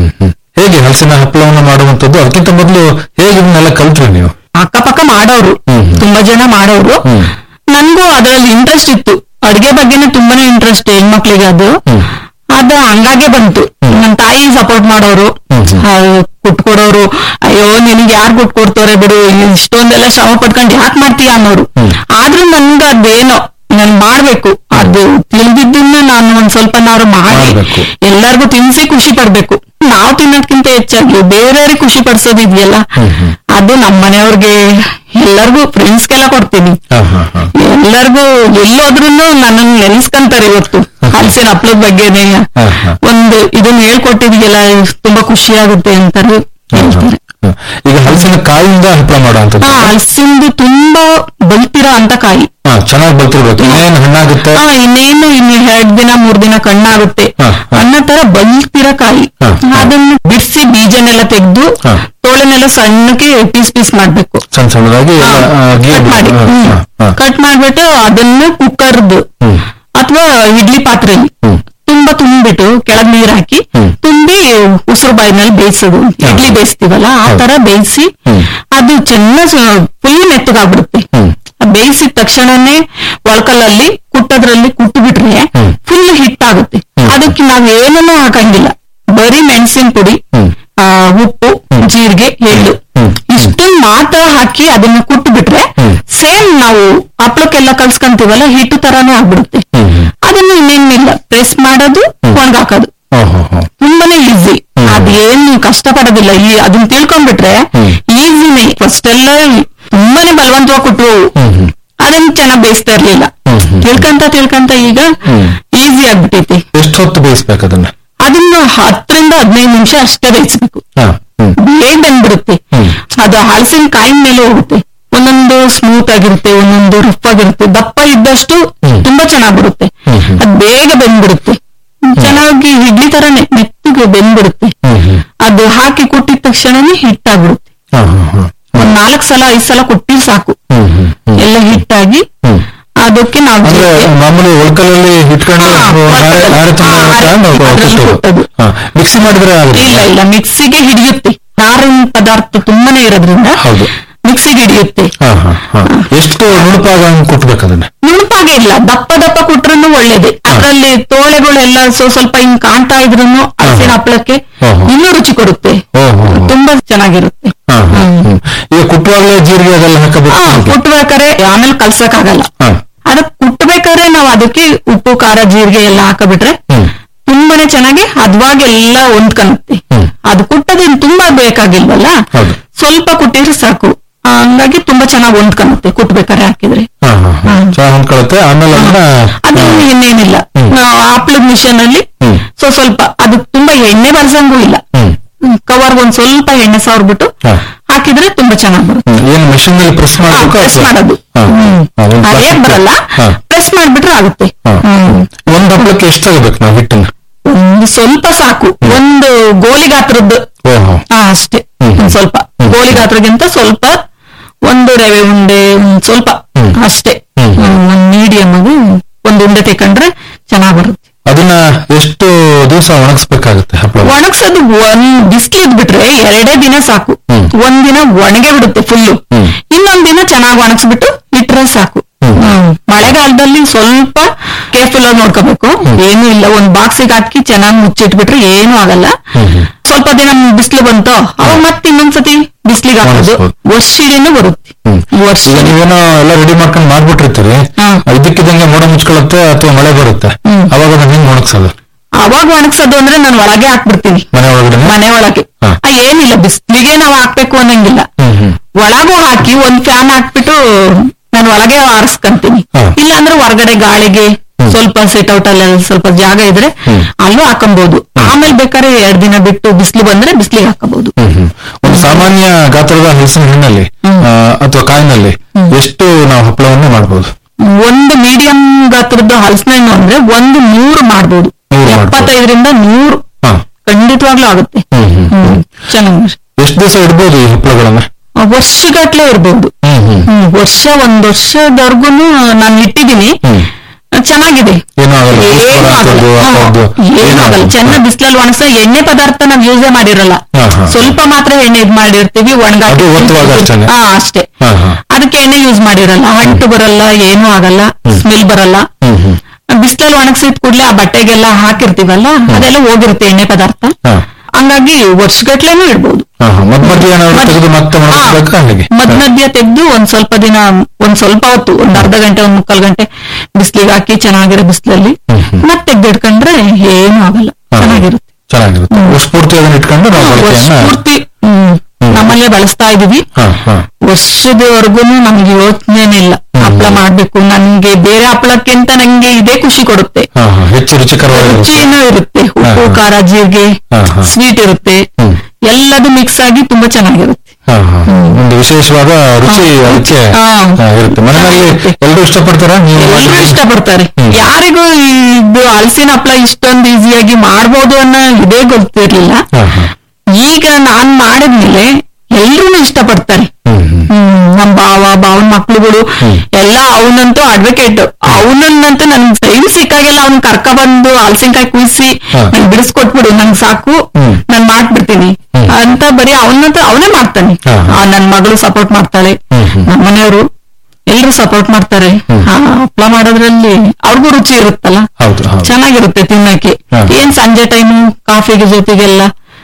S8: ಹೇಗೆ ಹಲಸಿನ ಹಪ್ಪಳವನ್ನು ಮಾಡುವಂಥದ್ದು ಅದಕ್ಕಿಂತ ಮೊದಲು ಹೇಗೆ ಇದನ್ನೆಲ್ಲ ಕಲ್ತ್ರಿ ನೀವು
S4: ಅಕ್ಕಪಕ್ಕ ಮಾಡೋರು ತುಂಬಾ ಜನ ಮಾಡೋರು ನನ್ಗೂ ಅದ್ರಲ್ಲಿ ಇಂಟ್ರೆಸ್ಟ್ ಇತ್ತು ಅಡ್ಗೆ ಬಗ್ಗೆನೇ ತುಂಬಾನೇ ಇಂಟ್ರೆಸ್ಟ್ ಹೆಣ್ಮಕ್ಳಿಗೆ ಅದು ಅದು ಹಂಗಾಗೆ ಬಂತು ನನ್ ತಾಯಿ ಸಪೋರ್ಟ್ ಮಾಡೋರು ಆ, ಕುಟ್ಕೊಡೋರು ಅಯ್ಯೋ ನಿನಗೆ ಯಾರು ಕುಟ್ಕೊಡ್ತವ್ರೆ ಬಿಡು ಇಷ್ಟೊಂದೆಲ್ಲ ಶ್ರಮ ಪಟ್ಕೊಂಡು ಯಾಕೆ ಮಾಡ್ತೀಯ ಅನ್ನೋರು ಆದ್ರೂ ನನ್ಗೆ ಅದೇನೋ ನಾನು ಮಾಡ್ಬೇಕು ಅದು ತಿಳಿದಿದ್ದನ್ನ ನಾನು ಒಂದ್ ಸ್ವಲ್ಪನಾದ್ರು ಮಾಡಿ
S8: ಮಾಡ್ಬೇಕು.
S4: ಎಲ್ಲಾರ್ಗು ತಿನ್ಸಿ ಖುಷಿ ಪಡ್ಬೇಕು ನಾವ್ ತಿನ್ನೋದ್ಕಿಂತ ಹೆಚ್ಚಾಗಿ ಬೇರೆಯವ್ರಿಗೆ ಖುಷಿ ಪಡಿಸೋದಿದ್ಯಲ್ಲ ಅದು ನಮ್ಮ ಮನೆಯವ್ರಿಗೆ ಎಲ್ಲರಿಗೂ ಫ್ರೆಂಡ್ಸ್ಗೆಲ್ಲ ಕೊಡ್ತೀನಿ
S8: ಹಾ, ಹಾ, ಹಾ.
S4: ಎಲ್ಲರಿಗೂ ಎಲ್ಲೋದ್ರೂ ನನ್ನನ್ನು ನೆನೆಸ್ಕೊಂತಾರೆ ಇವತ್ತು ಹಲಸಿನ ಹಪ್ಳದ ಬಗ್ಗೆನೇ
S8: ಹಾ, ಹಾ.
S4: ಒಂದು ಇದನ್ನ ಹೇಳ್ಕೊಟ್ಟಿದ್ಯಲ್ಲ ತುಂಬಾ ಖುಷಿ ಆಗುತ್ತೆ ಅಂತಾರೆ ಹೇಳ್ತಾರೆ
S8: ಹಾ. ಈಗ ಹಲಸಿನ ಕಾಯಿಂದ ಹಪ್ಪಳ ಮಾಡುವಂಥದ್ದು
S4: ಹಾ ಹಲಸಿಂದು ತುಂಬಾ ಬಲ್ತಿರೋ ಅಂತ ಕಾಯಿ
S8: ಹಾ ಚೆನ್ನಾಗಿ ಬಲ್ತಿರ್ಬೇಕು ಏನ್ ಹಣ್ಣಾಗುತ್ತೆ
S4: ಹಾ ಇನ್ನೇನು ಇನ್ನು ಎರಡ್ ದಿನ ಮೂರ್ ದಿನ ಕಣ್ಣಾಗುತ್ತೆ
S8: ಹಾ, ಹಾ.
S4: ಅನ್ನೋ ತರ ಬಲ್ತಿರೋ ಕಾಯಿ
S8: ಹಾ, ಹಾ.
S4: ಅದನ್ನ ಬಿಡಿಸಿ ಬೀಜನೆಲ್ಲ ತೆಗೆದು
S8: ಹಾ.
S4: ತೋಳನೆಲ್ಲ ಸಣ್ಣಕ್ಕೆ ಪೀಸ್ ಪೀಸ್ ಮಾಡ್ಬೇಕು
S8: ಸಣ್ಣ ಸಣ್ಣದಾಗಿ ಎಲ್ಲ, ಆ, ಗೀ-
S4: ಕಟ್ ಮಾಡಿ
S8: ಹಾ, ಹಾ, ಹಾ.
S4: ಕಟ್ ಮಾಡ್ಬಿಟ್ಟು ಅದನ್ನ ಕುಕ್ಕರ್ದು
S8: ಹ್ಮ್.
S4: ಅಥವಾ ಇಡ್ಲಿ ಪಾತ್ರೆಯಲ್ಲಿ
S8: ಹ್ಮ್.
S4: ತುಂಬಾ ತುಂಬಿಟ್ಟು ಕೆಳಗ್ ನೀರ್ ಹಾಕಿ
S8: ಹ್ಮ್.
S4: ತುಂಬಿ ಉಸಿರು ಬಾಯಿನಲ್ಲಿ ಬೇಯಿಸೋದು ಇಡ್ಲಿ ಬೇಯಿಸ್ತೀವಲ್ಲ ಆ ತರ ಬೇಯಿಸಿ
S8: ಹ್ಮ್.
S4: ಅದು ಚೆನ್ನಾಗಿ ಫುಲ್ ಮೆತ್ತಗಾಗ್ಬಿಡುತ್ತೆ
S8: ಹ್ಮ್.
S4: ಬೇಯಿಸಿದ ತಕ್ಷಣನೇ ಒಳಕಲ್ಲಲ್ಲಿ ಕುಟ್ಟದ್ರಲ್ಲಿ ಕುಟ್ಟು ಬಿಟ್ರೆ
S8: ಹ್ಮ್.
S4: ಫುಲ್ ಹಿಟ್ಟಾಗುತ್ತೆ ಅದಕ್ಕೆ ನಾವ್ ಏನನ್ನೂ ಹಾಕಂಗಿಲ್ಲ ಬರೀ ಮೆಣಸಿನ ಪುಡಿ
S8: ಹ್ಮ್.
S4: ಆ, ಉಪ್ಪು ಜೀರಿಗೆ ಎಳ್ಳು
S8: ಹ್ಮ್.
S4: ಇಷ್ಟೊಂದು ಮಾತ್ರ ಹಾಕಿ ಅದನ್ನ ಕುಟ್ಟು ಬಿಟ್ರೆ
S8: ಹ್ಮ್.
S4: ಸೇಮ್ ನಾವು ಹಪ್ಳಕ್ಕೆಲ್ಲ ಕಲ್ಸ್ಕೊಂತೀವಲ್ಲ ಹಿಟ್ಟು ತರಾನೇ ಆಗ್ಬಿಡುತ್ತೆ
S8: ಹ್ಮ್, ಹ್ಮ್.
S4: ಅದನ್ನ ಇನ್ನೇನಿಲ್ಲ ಪ್ರೆಸ್ ಮಾಡೋದು ಒಣಗಾಕೋದು
S8: ಓ, ಹೋ, ಹೋ.
S4: ತುಂಬಾನೇ ಈಸಿ ಅದೇನು ಕಷ್ಟ ಪಡೋದಿಲ್ಲ ಈ ಅದನ್ನ ತಿಳ್ಕೊಂಡ್ಬಿಟ್ರೆ
S8: ಹ್ಮ್.
S4: ಈಸಿನೇ ಫಸ್ಟ್ ಎಲ್ಲ ತುಂಬಾನೇ ಬಲವಂತವಾಗಿ ಕೊಟ್ಟು
S8: ಹ್ಮ್, ಹ್ಮ್.
S4: ಅದನ್ನ ಚೆನ್ನಾಗ್ ಬೇಯಿಸ್ತಾ ಇರ್ಲಿಲ್ಲ
S8: ಹ್ಮ್, ಹ್ಮ್.
S4: ತಿಳ್ಕಂತ ತಿಳ್ಕಂತ ಈಗ
S8: ಹ್ಮ್.
S4: ಈಸಿ ಆಗ್ಬಿಟ್ಟೈತಿ
S8: ಎಷ್ಟು ಹೊತ್ತು ಬೇಯಿಸ್ಬೇಕು ಅದನ್ನ
S4: ಅದನ್ನ ಹತ್ತರಿಂದ ಹದಿನೈದು ನಿಮಿಷ ಅಷ್ಟೇ ಬೇಯಿಸ್ಬೇಕು
S8: ಹಾ ಹ್ಮ್
S4: ಬೇಗ ಬಂದ್ಬಿಡುತ್ತೆ
S8: ಹ್ಮ್.
S4: ಅದು ಹಲಸಿನ ಕಾಯಿನ ಮೇಲೆ ಹೋಗುತ್ತೆ ಒಂದೊಂದು ಸ್ಮೂತ್ ಆಗಿರುತ್ತೆ ಒಂದೊಂದು ರಫ್ ಆಗಿರುತ್ತೆ ದಪ್ಪ ಇದ್ದಷ್ಟು
S8: ಹ್ಮ್.
S4: ತುಂಬಾ ಚೆನ್ನಾಗ್ ಬರುತ್ತೆ
S8: ಹ್ಮ್, ಹ್ಮ್.
S4: ಅದ್ ಬೇಗ ಬೆಂದ್ಬಿಡುತ್ತೆ ಚೆನ್ನಾಗಿ ಇಡ್ಲಿ ತರನೇ ಮೆತ್ತಗೆ ಬೆಂದ್ಬಿಡುತ್ತೆ
S8: ಹ್ಮ್, ಹ್ಮ್.
S4: ಅದು ಹಾಕಿ ಕುಟ್ಟಿದ ತಕ್ಷಣನೇ ಹಿಟ್ಟಾಗ್ಬಿಡುತ್ತೆ
S8: ಹಾ, ಹಾ, ಹಾ.
S4: ಒಂದ್ ನಾಲ್ಕ್ ಸಲ ಐದ್ ಸಲ ಕೊಟ್ಟಿರ್ ಸಾಕು
S8: ಹ್ಮ್, ಹ್ಮ್, ಹ್ಮ್.
S4: ಎಲ್ಲ ಹಿಟ್ಟಾಗಿ
S8: ಹ್ಮ್.
S4: ಅದಕ್ಕೆ ನಾವು
S8: ಅಂದ್ರೆ ಮಾಮೂಲಿ ಒಳ್ಕಲಲ್ಲಿ ಇಟ್ಕೊಂಡು
S4: ಹಾ,
S8: ನಾರೆ
S4: ಒಳ್ಕಲ್.
S8: ನಾರೆ ತುಂಬ
S4: ಹಾ,
S8: ಇಟ್ಕೊಂಡು
S4: ಅದ್ರಲ್ಲಿ
S8: ಕುಟ್ಟೋದು.
S4: ಕುಟ್ಟೋದು.
S8: ಹಾ, ಮಿಕ್ಸಿ ಮಾಡಿದ್ರೆ ಆಗುತ್ತೆ
S4: ಇಲ್ಲ ಇಲ್ಲ ಮಿಕ್ಸಿಗೆ ಹಿಡಿಯುತ್ತೆ ನಾರಿನ ಪದಾರ್ಥ ತುಂಬಾನೇ ಇರೋದ್ರಿಂದ
S8: ಹೌದು.
S4: ಮಿಕ್ಸಿಗೆ ಹಿಡಿಯುತ್ತೆ
S8: ಹಾ, ಹಾ, ಹಾ. ಎಷ್ಟು ನುಣುಪಾಗ ಕುಟ್ಬೇಕು ಅದನ್ನ
S4: ನುಣುಪಾಗೆ ಇಲ್ಲ ದಪ್ಪ ದಪ್ಪ ಕುಟ್ರೂ ಒಳ್ಳೇದೇ ಅದ್ರಲ್ಲಿ ತೋಳೆಗಳೆಲ್ಲ ಸೊ ಸ್ವಲ್ಪ ಹಿಂಗ್ ಕಾಣ್ತಾ ಇದ್ರು ಹಲಸಿನ ಹಪ್ಪಳಕ್ಕೆ ಆಗಲ್ಲ
S8: ಹಾ.
S4: ಅದಕ್ಕೆ ಕುಟ್ಟಬೇಕಾದ್ರೆ ನಾವು ಅದಕ್ಕೆ ಉಪ್ಪು ಖಾರ ಜೀರಿಗೆ ಎಲ್ಲ ಹಾಕಬಿಟ್ರೆ
S8: ಹ್ಮ್.
S4: ತುಂಬಾನೇ ಚೆನ್ನಾಗಿ ಹದವಾಗಿ ಎಲ್ಲ ಹೊಂದ್ಕನುತ್ತೆ
S8: ಹ್ಮ್.
S4: ಅದು ಕುಟ್ಟೋದೇನು ತುಂಬಾ ಬೇಕಾಗಿಲ್ವಲ್ಲ
S8: ಹೌದು.
S4: ಸ್ವಲ್ಪ ಕುಟ್ಟಿದ್ರೆ ಸಾಕು ಆ, ಹಂಗಾಗಿ ತುಂಬಾ ಚೆನ್ನಾಗಿ ಹೊಂದ್ಕನುತ್ತೆ ಕುಟ್ಬೇಕಾದ್ರೆ ಹಾಕಿದ್ರೆ
S8: ಹಾ ಹಾ ಹಾ
S4: ಹ್ಮ್.
S8: ಚೆನ್ನಾಗಿ ಹೊಂದ್ಕೊಳುತ್ತೆ ಆಮೇಲೆ ಅದನ್ನ
S4: ಅದು ಇನ್ನೇನಿಲ್ಲ
S8: ಹ್ಮ್.
S4: ನಾವು ಹಪ್ಳದ ಮಿಷನ್ ಅಲ್ಲಿ
S8: ಹ್ಮ್.
S4: ಸೊ ಸ್ವಲ್ಪ ಅದು ತುಂಬಾ ಎಣ್ಣೆ ಬರ್ಸಂಗೂ ಇಲ್ಲ
S8: ಹ್ಮ್.
S4: ಕವರ್ ಒಂದ್ ಸ್ವಲ್ಪ ಎಣ್ಣೆ ಸಾವಿರ್ಬಿಟ್ಟು
S8: ಹಾ.
S4: ಹಾಕಿದ್ರೆ ತುಂಬಾ ಚೆನ್ನಾಗಿ ಬರುತ್ತೆ
S8: ಹ್ಮ್. ಏನ್ ಮೆಷಿನ್ ನಲ್ಲಿ ಪ್ರೆಸ್ ಮಾಡಬೇಕು
S4: ಪ್ರೆಸ್ ಮಾಡೋದು ಹ್ಮ್. ಅರಿಯಕ್ ಬರಲ್ಲ ಪ್ರೆಸ್ ಮಾಡ್ಬಿಟ್ರೆ ಆಗುತ್ತೆ ಹ್ಮ್.
S8: ಒಂದ್ ಹಪ್ಪಳಕ್ಕೆ ಎಷ್ಟು ತಗೋಬೇಕು ನಾವು ಹಿಟ್ಟನ್ನ
S4: ಒಂದು ಸ್ವಲ್ಪ ಸಾಕು ಒಂದು ಗೋಲಿ ಗಾತ್ರದ್ದು
S8: ಓಹೋ
S4: ಹಾ ಅಷ್ಟೇ
S8: ಹ್ಮ್.
S4: ಒಂದ್ ಸ್ವಲ್ಪ
S8: ಹ್ಮ್.
S4: ಗೋಲಿ ಗಾತ್ರಗಿಂತ ಸ್ವಲ್ಪ ಒಂದು ರವೆ ಉಂಡೆ ಒಂದ್ ಸ್ವಲ್ಪ
S8: ಹ್ಮ್.
S4: ಅಷ್ಟೇ
S8: ಹ್ಮ್.
S4: ಹ್ಮ್, ಒಂದ್ ಮೀಡಿಯಂ ಅದು ಒಂದ್ ಉಂಡೆ ತೆಕೊಂಡ್ರೆ ಚೆನ್ನಾಗ್ ಬರುತ್ತೆ
S8: ಅದನ್ನ ಎಷ್ಟು ದಿವಸ ಒಣಗಿಸ್ಬೇಕಾಗುತ್ತೆ ಹಪ್ಪಳ
S4: ಒಣಗ್ಸೋದು ಒಂದ್ ಬಿಸಿಲು ಬಿಟ್ರೆ ಎರಡೇ ದಿನ ಸಾಕು
S8: ಹ್ಮ್.
S4: ಒಂದ್ ದಿನ ಒಣಗೆ ಬಿಡುತ್ತೆ ಫುಲ್ಲು
S8: ಹ್ಮ್.
S4: ಇನ್ನೊಂದ್ ದಿನ ಚೆನ್ನಾಗಿ ಒಣಗಿಸ್ಬಿಟ್ಟು ಇಟ್ರೆ ಸಾಕು
S8: ಹ್ಮ್.
S4: ಹ್ಮ್. ಮಳೆಗಾಲದಲ್ಲಿ ಸ್ವಲ್ಪ ಕೇರ್ಫುಲ್ ಆಗಿ ನೋಡ್ಕೋಬೇಕು ಏನು ಇಲ್ಲ ಒಂದ್ ಬಾಕ್ಸಿಗೆ ಹಾಕಿ ಚೆನ್ನಾಗಿ ಮುಚ್ಚಿಟ್ಬಿಟ್ರೆ ಏನು ಆಗಲ್ಲ
S8: ಹ್ಮ್, ಹ್ಮ್.
S4: ಸ್ವಲ್ಪ ದಿನ ಬಿಸಿಲು ಬಂತು ಅವಾಗ ಮತ್ತೆ ಇನ್ನೊಂದ್ಸತಿ ಬಿಸಿಲಿಗೆ ಹಾಕೋದು
S8: ಒಣಗಿಸ್ಬೋದು.
S4: ವರ್ಷಿಡಿನೂ ಬರುತ್ತೆ
S8: ಹ್ಮ್.
S4: ವರ್ಷ
S8: ಈಗ ನೀವೇನೋ ಎಲ್ಲ ರೆಡಿ ಮಾಡ್ಕೊಂಡು ಮಾಡ್ಬಿಟ್ಟಿರ್ತೀರಿ
S4: ಹಾ.
S8: ಇದಕ್ಕಿದಂಗೆ ಮೋಡ ಮುಚ್ಕೊಳ್ಳುತ್ತೆ ಅಥವಾ ಮಳೆ ಬರುತ್ತೆ
S4: ಹ್ಮ್.
S8: ಅವಾಗ ಅದನ್ನ ಹೆಂಗ್ ಒಣಗ್ಸೋದು
S4: ಅವಾಗ ಒಣಗ್ಸೋದು ಅಂದ್ರೆ ನಾನು ಒಳಗೆ ಹಾಕ್ಬಿಡ್ತೀನಿ
S8: ಮನೆ ಒಳಗಡೆ
S4: ಮನೆ ಒಳಗೆ
S8: ಹಾ.
S4: ಆ, ಏನಿಲ್ಲ ಬಿಸಿಲಿಗೆ ನಾವು ಹಾಕ್ಬೇಕು ಅನ್ನಂಗಿಲ್ಲ
S8: ಹ್ಮ್ ಹ್ಮ್
S4: ಒಳಗೂ ಹಾಕಿ ಒಂದ್ ಫ್ಯಾನ್ ಹಾಕ್ಬಿಟ್ಟು ನಾನು ಒಳಗೆ ಆರಿಸ್ಕೊಂತೀನಿ
S8: ಹಾ.
S4: ಇಲ್ಲ ಅಂದ್ರೆ ಹೊರಗಡೆ ಗಾಳಿಗೆ
S8: ಹ್ಮ್.
S4: ಸ್ವಲ್ಪ ಸೆಟ್ ಔಟ್ ಅಲ್ಲಿ ಸ್ವಲ್ಪ ಜಾಗ ಇದ್ರೆ
S8: ಹ್ಮ್.
S4: ಅಲ್ಲೂ ಹಾಕೊಬಹುದು ಆಮೇಲೆ ಬೇಕಾದ್ರೆ ಎರಡ್ ದಿನ ಬಿಟ್ಟು ಬಿಸಿಲು ಬಂದ್ರೆ ಬಿಸಿಲಿಗೆ ಹಾಕಬಹುದು
S8: ಹ್ಮ್ ಹ್ಮ್ ಒಂದು ಸಾಮಾನ್ಯ ಗಾತ್ರದ ಹಲಸಿನ ಹಣ್ಣಲ್ಲಿ
S4: ಹ್ಮ್.
S8: ಆ, ಅಥವಾ ಕಾಯಿನಲ್ಲಿ ಎಷ್ಟು ನಾವು ಹಪ್ಪಳವನ್ನು ಮಾಡ್ಬೋದು
S4: ಒಂದು ಮೀಡಿಯಂ ಗಾತ್ರದ್ದು ಹಲಸಿನ ಹಣ್ಣು ಅಂದ್ರೆ ಒಂದು ನೂರು ಮಾಡ್ಬೋದು
S8: ನೂರು ಮಾಡ್ಬೋದು.
S4: ಎಪ್ಪತ್ತೈದರಿಂದ ನೂರು
S8: ಹಾ
S4: ಖಂಡಿತವಾಗ್ಲೂ ಆಗುತ್ತೆ
S8: ಹ್ಮ್ ಹ್ಮ್
S4: ಹ್ಮ್ ಚೆನ್ನಾಗಿ
S8: ಎಷ್ಟು ದಿವಸ ಇಡ್ಬೋದು ಈ ಹಪ್ಪಳಗಳನ್ನ
S4: ವರ್ಷಗಟ್ಲೆ ಇರ್ಬೋದು
S8: ಹ್ಮ್ ಹ್ಮ್
S4: ಹ್ಮ್ ವರ್ಷ ಒಂದ್ ವರ್ಷದವರ್ಗು ನಾನು ಇಟ್ಟಿದ್ದೀನಿ
S8: ಹ್ಮ್
S4: ಚೆನ್ನಾಗಿದೆ
S8: ಏನೂ ಆಗಲ್ಲ,
S4: ಏನೂ
S8: ಪುಷ್ಪ
S4: ಆಗಲ್ಲ.
S8: ಅಂತದ್ದು,
S4: ಹಾ,
S8: ಅಪ್ಪದ್ದು,
S4: ಏನೂ
S8: ಏನೂ
S4: ಆಗಲ್ಲ
S8: ಆಗಲ್ಲ.
S4: ಚೆನ್ನಾಗಿ ಬಿಸಿಲಲ್ಲಿ ಒಣಗಿಸ ಎಣ್ಣೆ ಪದಾರ್ಥ ನಾವ್ ಯೂಸೇ ಮಾಡಿರಲ್ಲ
S8: ಹಾ, ಹಾ.
S4: ಸ್ವಲ್ಪ ಮಾತ್ರ ಎಣ್ಣೆ ಇದ್ ಮಾಡಿರ್ತೀವಿ ಒಣಗಾಕಿ
S8: ಅದು ಒತ್ತುವಾಗ ಅಷ್ಟೇನೆ?
S4: ಹಾ ಅಷ್ಟೇ
S8: ಹಾ ಹಾ
S4: ಅದಕ್ಕೆ ಎಣ್ಣೆ ಯೂಸ್ ಮಾಡಿರಲ್ಲ ಅಂಟು ಬರಲ್ಲ ಏನೂ ಆಗಲ್ಲ ಸ್ಮೆಲ್ ಬರಲ್ಲ
S8: ಹ್ಮ್ ಹ್ಮ್
S4: ಬಿಸಿಲಲ್ಲಿ ಒಣಗಿಸಿದ ಕೂಡ್ಲೆ ಆ ಬಟ್ಟೆಗೆಲ್ಲ ಹಾಕಿರ್ತೀವಲ್ಲ ಅದೆಲ್ಲ ಹೋಗಿರುತ್ತೆ ಎಣ್ಣೆ ಪದಾರ್ಥ
S8: ಹಾ
S4: ಹಂಗಾಗಿ ವರ್ಷಗಟ್ಲೆನೂ ಇಡ್ಬೋದು
S8: ಹಾ ಹಾ ಮಧ್ಯ ಮಧ್ಯ ಏನಾದ್ರು
S4: ಮತ್-
S8: ತೆಗೆದು ಮತ್ತೆ ಮಾಡ್ಬೇಕಾ ಹಾಗೆ
S4: ಮಧ್ಯ ಮಧ್ಯ ತೆಗೆದು ಒಂದ್ ಸ್ವಲ್ಪ ದಿನ ಒಂದ್ ಸ್ವಲ್ಪ ಹೊತ್ತು ಒಂದ್ ಅರ್ಧ ಗಂಟೆ ಒಂದ್ ಮುಕ್ಕಾಲ್ ಗಂಟೆ ಬಿಸಿಲಿಗೆ ಹಾಕಿ ಚೆನ್ನಾಗಿರೋ ಬಿಸಿಲಲ್ಲಿ
S8: ಹ್ಮ್, ಹ್ಮ್.
S4: ಮತ್ತೆ ತೆಗ್ದಿಟ್ಕೊಂಡ್ರೆ ಏನು ಆಗಲ್ಲ
S8: ಹಾ.
S4: ಚೆನ್ನಾಗಿರುತ್ತೆ
S8: ಚೆನ್ನಾಗಿರುತ್ತೆ
S4: ಹ್ಮ್.
S8: ವರ್ಷ ಪೂರ್ತಿ ಅದನ್ನ ಇಟ್ಕೊಂಡು ನಾವು
S4: ವರ್ಷ
S8: ಬಳಕೆಯನ್ನ
S4: ಪೂರ್ತಿ ಹ್ಮ್, ನಮ್ಮಲ್ಲೇ ಬಳಸ್ತಾ ಇದೀವಿ
S8: ಹಾ ಹಾ
S4: ವರ್ಷದವರೆಗೂ ನಮ್ಗೆ ಯೋಚನೆನೇ ಇಲ್ಲ ಹಪ್ಳ ಮಾಡ್ಬೇಕು ನನ್ಗೆ ಬೇರೆ ಹಪ್ಳಕ್ಕಿಂತ ನಂಗೆ ಇದೇ ಖುಷಿ ಕೊಡುತ್ತೆ
S8: ಹಾ ಹಾ ಹೆಚ್ಚು ರುಚಿಕರವಾಗಿರುತ್ತೆ
S4: ರುಚಿನೂ ಇರುತ್ತೆ ಉಪ್ಪು
S8: ಹಾ, ಹಾ.
S4: ಖಾರ ಜೀರಿಗೆ
S8: ಹಾ, ಹಾ.
S4: ಸ್ವೀಟ್ ಇರುತ್ತೆ
S8: ಹ್ಮ್.
S4: ಎಲ್ಲದು ಮಿಕ್ಸ್ ಆಗಿ ತುಂಬಾ ಚೆನ್ನಾಗಿರುತ್ತೆ
S8: ಹಾ ಹಾ ಒಂದು ವಿಶೇಷವಾದ ರುಚಿ
S4: ಹಾ,
S8: ಅದಕ್ಕೆ
S4: ಹಾ.
S8: ಹಾ, ಇರುತ್ತೆ ಮನೆಯಲ್ಲಿ
S4: ಚೆನ್ನಾಗಿರುತ್ತೆ.
S8: ಎಲ್ಲರೂ ಇಷ್ಟಪಡ್ತಾರ ನೀವು
S4: ಎಲ್ಲರೂ
S8: ಮಾಡಿದ್ರೆ?
S4: ಇಷ್ಟಪಡ್ತಾರೆ
S8: ಹ್ಮ್.
S4: ಯಾರಿಗೂ ಇದು ಹಲಸಿನ ಹಪ್ಳ ಇಷ್ಟೊಂದು ಈಸಿಯಾಗಿ ಮಾಡ್ಬೋದು ಅನ್ನೋ ಇದೇ ಗೊತ್ತಿರ್ಲಿಲ್ಲ
S8: ಹಾ ಹಾ
S4: ಈಗ ನಾನ್ ಮಾಡಿದ್ಮೇಲೆ ಎಲ್ರೂ ಇಷ್ಟಪಡ್ತಾರೆ
S8: ಹ್ಮ್ ಹ್ಮ್
S4: ಹ್ಮ್ ನಮ್ ಭಾವ ಭಾವನ್ ಮಕ್ಳುಗಳು ಎಲ್ಲ ಅವನಂತೂ ಅಡ್ವೊಕೇಟ್ ಅವನನ್ನಂತೂ ನನ್ ಟೈಮ್ ಸಿಕ್ಕಾಗೆಲ್ಲ ಅವ್ನ್ ಕರ್ಕ ಬಂದು ಹಲಸಿನಕಾಯಿ ಕುಯ್ಸಿ
S8: ಹಾ.
S4: ನಂಗೆ ಬಿಡಿಸ್ಕೊಟ್ಬಿಡು ನಂಗೆ ಸಾಕು
S8: ಹ್ಮ್.
S4: ನಾನ್ ಮಾಡ್ಬಿಡ್ತೀನಿ
S8: ಹ್ಮ್.
S4: ಅಂತ ಬರೀ ಅವನಂತೂ ಅವನೇ ಮಾಡ್ತಾನೆ
S8: ಹಾ.
S4: ಆ, ನನ್ ಮಗಳು ಸಪೋರ್ಟ್ ಮಾಡ್ತಾಳೆ
S8: ಹ್ಮ್, ಹ್ಮ್.
S4: ನಮ್ಮ ಮನೆಯವರು ಎಲ್ರು ಸಪೋರ್ಟ್ ಮಾಡ್ತಾರೆ
S8: ಹ್ಮ್.
S4: ಆ, ಹಪ್ಳ ಮಾಡೋದ್ರಲ್ಲಿ ಅವ್ರಿಗೂ ರುಚಿ ಇರುತ್ತಲ್ಲ
S8: ಹೌದು ಹೌದು
S4: ಚೆನ್ನಾಗಿರುತ್ತೆ ತಿನ್ನಕ್ಕೆ
S8: ಹಾ.
S4: ಏನ್ ಸಂಜೆ ಟೈಮು ಕಾಫಿಗೆ ಜೊತೆಗೆಲ್ಲ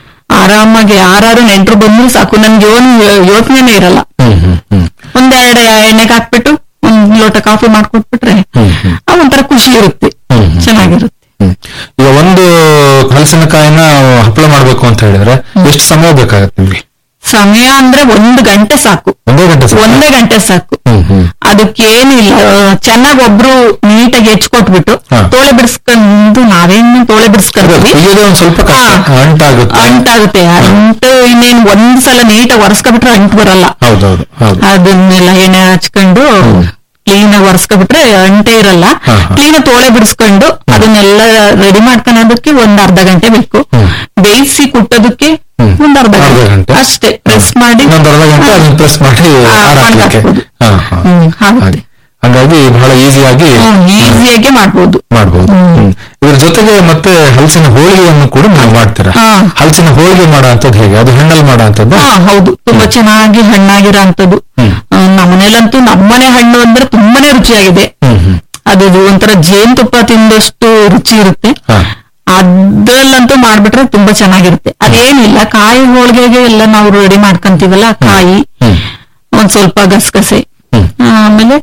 S4: ಆರಾಮಾಗಿ ಯಾರು ನೆಂಟ್ರು ಬಂದ್ರು ಸಾಕು ನನ್ಗೆ ಏನು ಯೋಚನೆನೇ ಇರಲ್ಲ
S8: ಹ್ಮ್ ಹ್ಮ್ ಹ್ಮ್
S4: ಒಂದೆರಡು ಎಣ್ಣೆಗೆ ಹಾಕ್ಬಿಟ್ಟು ಒಂದ್ ಲೋಟ ಕಾಫಿ ಮಾಡ್ಕೊಟ್ಬಿಟ್ರೆ
S8: ಹ್ಮ್, ಹ್ಮ್.
S4: ಆ ಒಂಥರ ಖುಷಿ ಇರುತ್ತೆ
S8: ಹ್ಮ್, ಹ್ಮ್.
S4: ಚೆನ್ನಾಗಿರುತ್ತೆ
S8: ಹ್ಮ್. ಈಗ ಒಂದು ಹಲಸಿನಕಾಯಿನ ಹಪ್ಪಳ ಮಾಡ್ಬೇಕು ಅಂತ ಹೇಳಿದ್ರೆ ಎಷ್ಟು ಸಮಯ ಬೇಕಾಗತ್ತೆ ನಿಮ್ಗೆ
S4: ಸಮಯ ಅಂದ್ರೆ ಒಂದು ಗಂಟೆ ಸಾಕು
S8: ಒಂದೇ ಗಂಟೆ ಸಾಕಾ?
S4: ಒಂದೇ ಗಂಟೆ ಸಾಕು
S8: ಹ್ಮ್ ಹ್ಮ್
S4: ಅದಕ್ಕೇನಿಲ್ಲ ಚೆನ್ನಾಗಿ ಒಬ್ರು ನೀಟಾಗಿ ಹೆಚ್ಕೊಟ್ಬಿಟ್ಟು
S8: ಹಾ.
S4: ತೋಳೆ ಬಿಡಿಸ್ಕೊಂಡು ನಾವೇನು ತೋಳೆ
S8: ಅದೇ,
S4: ಬಿಡಿಸ್ಕೊಂಡ್ವಿ
S8: ತೆಗೆಯೋದೇ ಒಂದ್ ಸ್ವಲ್ಪ ಕಷ್ಟ
S4: ಹಾ.
S8: ಅಂಟಾಗುತ್ತೆ
S4: ಅಂಟಾಗುತ್ತೆ ಅಂಟು ಇನ್ನೇನ್ ಒಂದ್ ಸಲ ನೀಟಾಗಿ ಒರೆಸ್ಕೊಬಿಟ್ರೆ ಅಂಟು ಬರಲ್ಲ
S8: ಹೌದೌದು ಹೌದು
S4: ಅದನ್ನೆಲ್ಲ ಎಣ್ಣೆ ಹಚ್ಕೊಂಡು ಕ್ಲೀನ್ ಆಗಿ ಒರೆಸ್ಕೊಬಿಟ್ರೆ ಅಂಟೆ ಇರಲ್ಲ
S8: ಹಾ, ಹಾ.
S4: ಕ್ಲೀನ್ ತೋಳೆ ಬಿಡಿಸ್ಕೊಂಡು ಅದನ್ನೆಲ್ಲ ರೆಡಿ ಮಾಡ್ಕೊಳೋದಕ್ಕೆ ಒಂದ್ ಅರ್ಧ ಗಂಟೆ ಬೇಕು
S8: ಹ್ಮ್.
S4: ಬೇಯಿಸಿ ಕುಟ್ಟೋದಕ್ಕೆ
S8: ಹ್ಮ್.
S4: ಒಂದ್ ಅರ್ಧ
S8: ಅರ್ಧ
S4: ಗಂಟೆ
S8: ಗಂಟೆ.
S4: ಅಷ್ಟೇ ಪ್ರೆಸ್ ಮಾಡಿ
S8: ಇನ್ನೊಂದು ಅರ್ಧ ಗಂಟೆ
S4: ಹಾ.
S8: ಅದನ್ನ ಪ್ರೆಸ್ ಮಾಡಿ
S4: ಹಾ,
S8: ಹಾರಾಕ್ಲಿಕ್ಕೆ
S4: ಮಾಡ್ಹಾಕ್ಬೋದು.
S8: ಹಾ ಹಾ
S4: ಹ್ಮ್, ಆಗುತ್ತೆ.
S8: ಹಾಗೆ. ಹಂಗಾಗಿ ಬಹಳ ಈಸಿಯಾಗಿ
S4: ಈಸಿಯಾಗಿ ಮಾಡ್ಬೋದು
S8: ಮಾಡ್ಬೋದು ಹ್ಮ್. ಇದ್ರ ಜೊತೆಗೆ ಮತ್ತೆ ಹಲಸಿನ ಹೋಳಿಗೆಯನ್ನು ಕೂಡ ನೀವು ಮಾಡ್ತೀರಾ
S4: ಹಾ.
S8: ಹಲಸಿನ ಹೋಳಿಗೆ ಮಾಡೋ ಅಂತದ್ದು ಹೇಗೆ ಅದು ಹಣ್ಣಲ್ಲಿ ಮಾಡೋ ಅಂತದ್ದು
S4: ಹಾ ಹೌದು ತುಂಬಾ ಚೆನ್ನಾಗಿ ಹಣ್ಣಾಗಿರೋ ಅಂತದ್ದು
S8: ಹ್ಮ್.
S4: ನಮ್ಮನೇಲಂತೂ ನಮ್ಮನೆ ಹಣ್ಣು ಅಂದ್ರೆ ತುಂಬಾನೇ ರುಚಿಯಾಗಿದೆ
S8: ಹ್ಮ್ ಹ್ಮ್
S4: ಅದು ಒಂಥರ ಜೇನುತುಪ್ಪ ತಿಂದಷ್ಟು ರುಚಿ ಇರುತ್ತೆ
S8: ಹಾ.
S4: ಅದ್ರಲ್ಲಂತೂ ಮಾಡ್ಬಿಟ್ರೆ ತುಂಬಾ ಚೆನ್ನಾಗಿರುತ್ತೆ ಅದೇನಿಲ್ಲ ಕಾಯಿ ಹೋಳಿಗೆಗೆ ಎಲ್ಲ ನಾವು ರೆಡಿ ಮಾಡ್ಕೊಂತೀವಲ್ಲ ಕಾಯಿ
S8: ಹ್ಮ್.
S4: ಒಂದ್ ಸ್ವಲ್ಪ ಗಸಗಸೆ
S8: ಹ್ಮ್.
S4: ಆಮೇಲೆ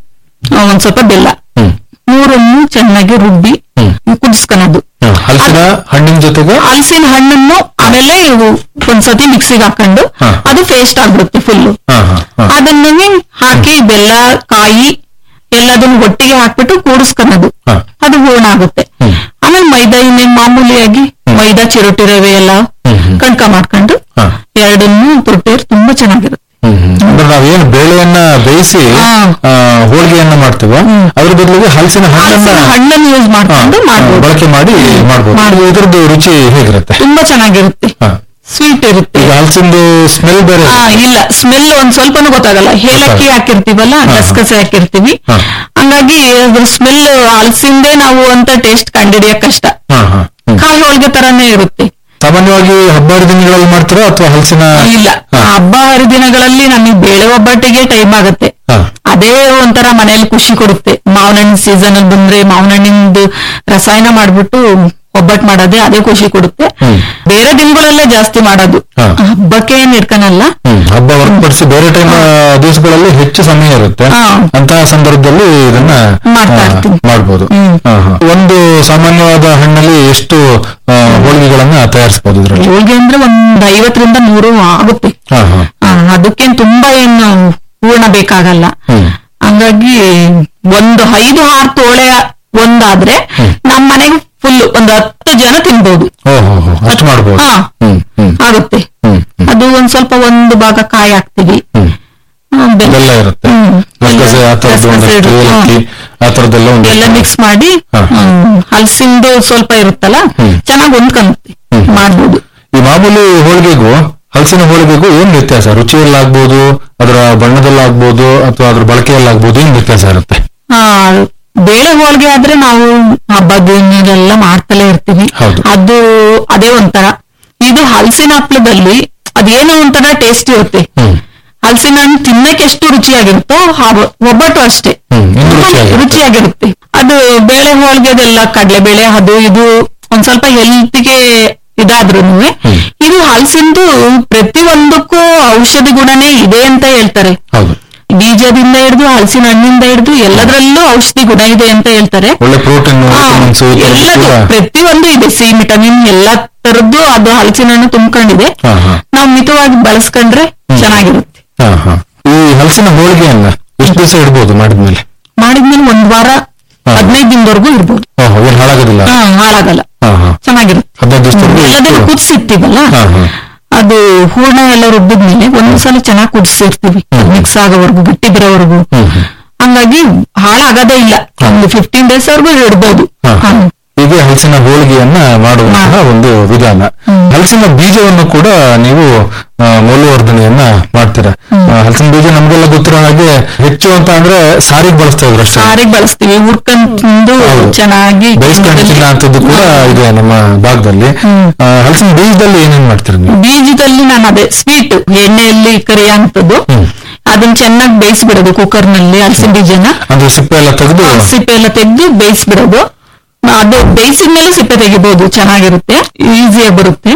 S4: ಆ, ಒಂದ್ ಸ್ವಲ್ಪ ಬೆಲ್ಲ
S8: ಹ್ಮ್
S4: ಮೂರನ್ನು ಚೆನ್ನಾಗಿ ರುಬ್ಬಿ ಕುದಿಸ್ಕೊಳೋದು
S8: ಹ, ಹಲಸಿನ ಹಣ್ಣಿನ ಜೊತೆಗೆ
S4: ಹಲಸಿನ ಹಣ್ಣನ್ನು ಆಮೇಲೆ ಇವು ಒಂದ್ಸತಿ ಮಿಕ್ಸಿಗೆ ಹಾಕೊಂಡು
S8: ಹಾ.
S4: ಅದು ಪೇಸ್ಟ್ ಆಗ್ಬಿಡುತ್ತೆ ಫುಲ್ಲು
S8: ಹ, ಹ, ಹ.
S4: ಅದನ್ನ ಹಾಕಿ ಬೆಲ್ಲ ಕಾಯಿ ಎಲ್ಲದನ್ನು ಒಟ್ಟಿಗೆ ಹಾಕ್ಬಿಟ್ಟು ಕೂಡಿಸ್ಕೊಳೋದು
S8: ಹಾ.
S4: ಅದು ಹೂರ್ಣ ಆಗುತ್ತೆ
S8: ಹ್ಮ್.
S4: ಆಮೇಲೆ ಮೈದಾ ಇನ್ನೇನ್ ಮಾಮೂಲಿಯಾಗಿ ಮೈದಾ ಚಿರೋಟಿ ರವೆ ಎಲ್ಲ
S8: ಹ್ಮ್, ಹ್ಮ್.
S4: ಕಣ್ಕ ಮಾಡ್ಕೊಂಡು
S8: ಹಾ.
S4: ಎರಡನ್ನು ತೊಟ್ಟಿರ್ ತುಂಬಾ ಚೆನ್ನಾಗಿರುತ್ತೆ
S8: ಹ್ಮ್, ಹ್ಮ್. ಅಂದ್ರೆ ನಾವೇನು ಬೇಳೆಯನ್ನ ಬೇಯಿಸಿ
S4: ಹಾ.
S8: ಆ, ಹೋಳಿಗೆಯನ್ನ ಮಾಡ್ತೀವ ಅದ್ರ ಬದಲಿಗೆ ಹಲಸಿನ ಹಣ್ಣನ್ನ
S4: ಹಲಸಿನ ಹಣ್ಣನ್ನು ಯೂಸ್
S8: ಹಾ,
S4: ಮಾಡ್ಕೊಂಡು ಮಾಡ್ಬೋದು
S8: ಬಳಕೆ ಮಾಡಿ ಮಾಡ್ಬೋದು
S4: ಮಾಡ್ಬೋದು.
S8: ಇದ್ರದ್ದು ರುಚಿ ಹೇಗಿರುತ್ತೆ
S4: ತುಂಬಾ ಚೆನ್ನಾಗಿರುತ್ತೆ
S8: ಹಾ.
S4: ಸ್ವೀಟ್ ಇರುತ್ತೆ
S8: ಈಗ ಹಲಸಿಂದು ಸ್ಮೆಲ್ ಬೇರೆ
S4: ಆ, ಇಲ್ಲ ಸ್ಮೆಲ್ ಒಂದ್ ಸ್ವಲ್ಪನೂ ಗೊತ್ತಾಗಲ್ಲ ಏಲಕ್ಕಿ ಹಾಕಿರ್ತೀವಲ್ಲ
S8: ಹಾ, ಹಾ.
S4: ಗಸಗಸೆ ಹಾಕಿರ್ತೀವಿ
S8: ಹಾ.
S4: ಹಂಗಾಗಿ ಅದ್ರ ಸ್ಮೆಲ್ ಹಲಸಿಂದೆ ನಾವು ಅಂತ ಟೇಸ್ಟ್ ಕಂಡಿಡಿಯಕ್ ಕಷ್ಟ
S8: ಹಾ, ಹಾ. ಹ್ಮ್.
S4: ಕಾಯಿ ಹೋಳಿಗೆ ತರಾನೇ ಇರುತ್ತೆ
S8: ಸಾಮಾನ್ಯವಾಗಿ ಹಬ್ಬ ಹರಿದಿನಗಳಲ್ಲಿ ಮಾಡ್ತೀರಾ ಅಥವಾ ಹಲಸಿನ
S4: ಇಲ್ಲ
S8: ಹಾ.
S4: ಹಬ್ಬ ಹರಿದಿನಗಳಲ್ಲಿ ನಮಗೆ ಬೇಳೆ ಒಬ್ಬಟ್ಟಿಗೆ ಟೈಮ್ ಆಗುತ್ತೆ
S8: ಹಾ.
S4: ಅದೇ ಒಂಥರ ಮನೆಯಲ್ಲಿ ಖುಷಿ ಕೊಡುತ್ತೆ ಮಾವಿನ ಹಣ್ಣಿನ ಸೀಸನ್ ಅಲ್ಲಿ ಬಂದ್ರೆ ಮಾವಿನ ಹಣ್ಣಿಂದು ರಸಾಯನ ಮಾಡ್ಬಿಟ್ಟು ಒಬ್ಬಟ್ಟು ಮಾಡೋದೇ ಅದೇ ಖುಷಿ ಕೊಡುತ್ತೆ
S8: ಹ್ಮ್.
S4: ಬೇರೆ ದಿನಗಳಲ್ಲೇ ಜಾಸ್ತಿ ಮಾಡೋದು
S8: ಹಾ.
S4: ಹಬ್ಬಕ್ಕೆ ಏನ್ ಇಟ್ಕನಲ್ಲ
S8: ಹ್ಮ್ ಹಬ್ಬ ಹೊರತುಪಡಿಸಿ ಬೇರೆ ಟೈಮ್ ದಿವಸಗಳಲ್ಲಿ ಹೆಚ್ಚು ಸಮಯ ಇರುತ್ತೆ
S4: ಹಾ.
S8: ಅಂತಹ ಸಂದರ್ಭದಲ್ಲಿ ಇದನ್ನ
S4: ಮಾಡ್ತಾ
S8: ಆ,
S4: ಇರ್ತೀನಿ.
S8: ಮಾಡ್ಬೋದು
S4: ಹ್ಮ್.
S8: ಹಾ, ಹಾ. ಒಂದು ಸಾಮಾನ್ಯವಾದ ಹಣ್ಣಲ್ಲಿ ಎಷ್ಟು ಆ, ಹೋಳಿಗೆಗಳನ್ನ ತಯಾರಿಸಬಹುದು ಇದರಲ್ಲಿ
S4: ಹೋಳಿಗೆ ಅಂದ್ರೆ ಒಂದ್ ಐವತ್ತರಿಂದ ನೂರು ಆಗುತ್ತೆ
S8: ಹಾ ಹಾ
S4: ಆ, ಅದಕ್ಕೇನ್ ತುಂಬಾ ಏನು ಹೂರ್ಣ ಬೇಕಾಗಲ್ಲ
S8: ಹ್ಮ್.
S4: ಹಂಗಾಗಿ ಒಂದು ಐದು ಆರು ತೋಳೆ ಒಂದಾದ್ರೆ ನಮ್ ಮನೆಗೆ ಫುಲ್ ಒಂದು ಹತ್ತು ಜನ ತಿನ್ಬೋದು
S8: ಓಹೋ ಹೋ, ಅಷ್ಟು ಮಾಡ್ಬೋದು
S4: ಹಾ.
S8: ಹ್ಮ್ ಹ್ಮ್
S4: ಆಗುತ್ತೆ
S8: ಹ್ಮ್ ಹ್ಮ್.
S4: ಅದು ಒಂದ್ ಸ್ವಲ್ಪ ಒಂದು ಭಾಗ ಕಾಯಿ ಹಾಕ್ತಿವಿ
S8: ಹ್ಮ್.
S4: ಆ, ಬೆಲ್ಲ
S8: ಬೆಲ್ಲ ಇರುತ್ತೆ
S4: ಹ್ಮ್.
S8: ಗಸಗಸೆ ಆ ತರದ್ದು
S4: ಗಸಗಸೆ
S8: ಒಂದಷ್ಟು
S4: ಇರುತ್ತೆ.
S8: ಏಲಕ್ಕಿ ಆ ತರದ್ದೆಲ್ಲ ಒಂದು
S4: ಎಲ್ಲ ಮಿಕ್ಸ್ ಮಾಡಿ
S8: ಹಾ.
S4: ಹ್ಮ್, ಹಲಸಿಂದು ಸ್ವಲ್ಪ ಇರುತ್ತಲ್ಲ
S8: ಹ್ಮ್.
S4: ಚೆನ್ನಾಗಿ ಹೊಂದ್ಕಂತೆ
S8: ಹ್ಮ್.
S4: ಮಾಡ್ಬೋದು
S8: ಈ ಮಾಮೂಲಿ ಹೋಳಿಗೆಗೂ ಹಲಸಿನ ಹೋಳಿಗೆಗೂ ಏನ್ ವ್ಯತ್ಯಾಸ ರುಚಿಯಲ್ಲಾಗ್ಬೋದು ಅದರ ಬಣ್ಣದಲ್ಲಾಗ್ಬೋದು ಅಥವಾ ಅದ್ರ ಬಳಕೆಯಲ್ಲಾಗ್ಬೋದು ಏನ್ ವ್ಯತ್ಯಾಸ ಇರುತ್ತೆ
S4: ಆ ಬೇಳೆ ಹೋಳಿಗೆ ಆದ್ರೆ ನಾವು ಹಬ್ಬ ದಿನದೆಲ್ಲ ಮಾಡ್ತಲೇ ಇರ್ತೀವಿ
S8: ಹೌದು.
S4: ಅದು ಅದೇ ಒಂಥರ ಇದು ಹಲಸಿನ ಹಪ್ಳದಲ್ಲಿ ಅದೇನೋ ಒಂಥರ ಟೇಸ್ಟ್ ಇರುತ್ತೆ
S8: ಹ್ಮ್.
S4: ಹಲಸಿನ ಹಣ್ಣು ತಿನ್ನಕ್ಕೆ ಎಷ್ಟು ರುಚಿಯಾಗಿರುತ್ತೋ ಹಾಗೆ ಒಬ್ಬಟ್ಟು ಅಷ್ಟೇ
S8: ಹ್ಮ್, ಇನ್ನೂ ರುಚಿಯಾಗಿರುತ್ತೆ.
S4: ರುಚಿಯಾಗಿರುತ್ತೆ ಅದು ಬೇಳೆ ಹೋಳಿಗೆದೆಲ್ಲ ಕಡಲೆಬೇಳೆ ಅದು ಇದು ಒಂದ್ ಸ್ವಲ್ಪ ಹೆಲ್ತ್ಗೆ ಇದಾದ್ರೂ ಇದು ಹಲಸಿಂದು ಪ್ರತಿಯೊಂದಕ್ಕೂ ಔಷಧಿ ಗುಣನೇ ಇದೆ ಅಂತ ಹೇಳ್ತಾರೆ
S8: ಹೌದು
S4: ಬೀಜದಿಂದ ಹಿಡಿದು ಹಲಸಿನ ಹಣ್ಣಿಂದ ಹಿಡಿದು ಎಲ್ಲದರಲ್ಲೂ ಔಷಧಿ ಗುಣ ಇದೆ ಅಂತ ಹೇಳ್ತಾರೆ
S8: ಒಳ್ಳೆ ಪ್ರೋಟೀನ್
S4: ಆ,
S8: ವಿಟಮಿನ್ಸ್
S4: ಎಲ್ಲದು ಪ್ರತಿಯೊಂದು ಇದೆ ಸಿ ವಿಟಮಿನ್ ಎಲ್ಲಾ ತರದ್ದು ಅದು ಹಲಸಿನ ಹಣ್ಣು ತುಂಬಿಕೊಂಡಿದೆ
S8: ಹಾ, ಹಾ.
S4: ನಾವು ಮಿತವಾಗಿ ಬಳಸ್ಕೊಂಡ್ರೆ ಚೆನ್ನಾಗಿರುತ್ತೆ
S8: ಹಾ ಹಾ ಈ ಹಲಸಿನ ಹೋಳಿಗೆಯನ್ನ ಎಷ್ಟು ದಿವಸ ಇಡ್ಬೋದು ಮಾಡಿದ್ಮೇಲೆ
S4: ಮಾಡಿದ್ಮೇಲೆ ಒಂದ್ ವಾರ
S8: ಹಾ.
S4: ಹದಿನೈದು ದಿನದವರೆಗೂ ಇರ್ಬೋದು
S8: ಓಹೋ ಏನ್ ಹಾಳಾಗೋದಿಲ್ಲ
S4: ಹಾ ಹಾಳಾಗಲ್ಲ
S8: ಹಾ ಹಾ
S4: ಚೆನ್ನಾಗಿರುತ್ತೆ
S8: ಹದಿನೈದು ದಿವಸದವರೆಗೂ
S4: ಎಲ್ಲದನ್ನು
S8: ಇಟ್ಟು-
S4: ಕುದಿಸಿರ್ತೀವಲ್ಲ
S8: ಹಾ, ಹಾ.
S4: ಅದು ಹೂರ್ಣ ಎಲ್ಲ ರುಬ್ಬಿದ್ಮೇಲೆ ಒಂದ್ಸಲ ಚೆನ್ನಾಗಿ ಕುದಿಸಿರ್ತೀವಿ ಮಿಕ್ಸ್ ಆಗೋವರೆಗೂ ಗಟ್ಟಿ ಬರೋವರೆಗೂ
S8: ಹ್ಮ್, ಹ್ಮ್.
S4: ಹಂಗಾಗಿ ಹಾಳಾಗದೇ ಇಲ್ಲ ಒಂದು ಫಿಫ್ಟೀನ್ ಡೇಸ್ ವರ್ಗೂ ಇಡ್ಬೋದು
S8: ಹಾ.
S4: ಹಾ.
S8: ಹೀಗೆ ಹಲಸಿನ ಹೋಳಿಗೆಯನ್ನ ಮಾಡುವಂತಹ ಒಂದು ವಿಧಾನ ಹಲಸಿನ ಬೀಜವನ್ನು ಕೂಡ ನೀವು ಆ, ಮೌಲ್ಯವರ್ಧನೆಯನ್ನ ಮಾಡ್ತೀರಾ ಆ, ಹಲಸಿನ ಬೀಜ ನಮ್ಗೆಲ್ಲ ಗೊತ್ತಿರೋ ಹಾಗೆ ಹೆಚ್ಚು ಅಂತ ಅಂದ್ರೆ ಸಾರಿಗೆ ಬಳಸ್ತಾ ಇದ್ರು ಅಷ್ಟೇ
S4: ಸಾರಿಗೆ ಬಳಸ್ತೀವಿ ಹುರ್ಕಂದು
S8: ಹೌದು.
S4: ಚೆನ್ನಾಗಿ
S8: ಬೇಯಿಸ್ಕೊಂಡು ತಿನ್ನೋಂಥದ್ದು ಕೂಡ ಇದೆ ನಮ್ಮ ಭಾಗದಲ್ಲಿ ಆ, ಹಲಸಿನ ಬೀಜದಲ್ಲಿ ಏನೇನ್ ಮಾಡ್ತೀರಾ ನೀವು
S4: ಬೀಜದಲ್ಲಿ ನಾನು ಅದೇ ಸ್ವೀಟ್ ಎಣ್ಣೆಯಲ್ಲಿ ಕರಿಯಂತದ್ದು ಅದನ್ನ ಚೆನ್ನಾಗಿ ಬೇಯಿಸ್ಬಿಡೋದು ಕುಕ್ಕರ್ ನಲ್ಲಿ ಹಲಸಿನ ಬೀಜನ
S8: ಅಂದ್ರೆ ಸಿಪ್ಪೆ ಎಲ್ಲ ತೆಗೆದು
S4: ಆ ಸಿಪ್ಪೆ ಎಲ್ಲ ತೆಗೆದು ಬೇಯಿಸ್ಬಿಡೋದು ಅದು ಬೇಯಿಸಿದ ಮೇಲೆ ಸಿಪ್ಪೆ ತೆಗಿಬಹುದು ಚೆನ್ನಾಗಿರುತ್ತೆ ಈಸಿಯಾಗಿ ಬರುತ್ತೆ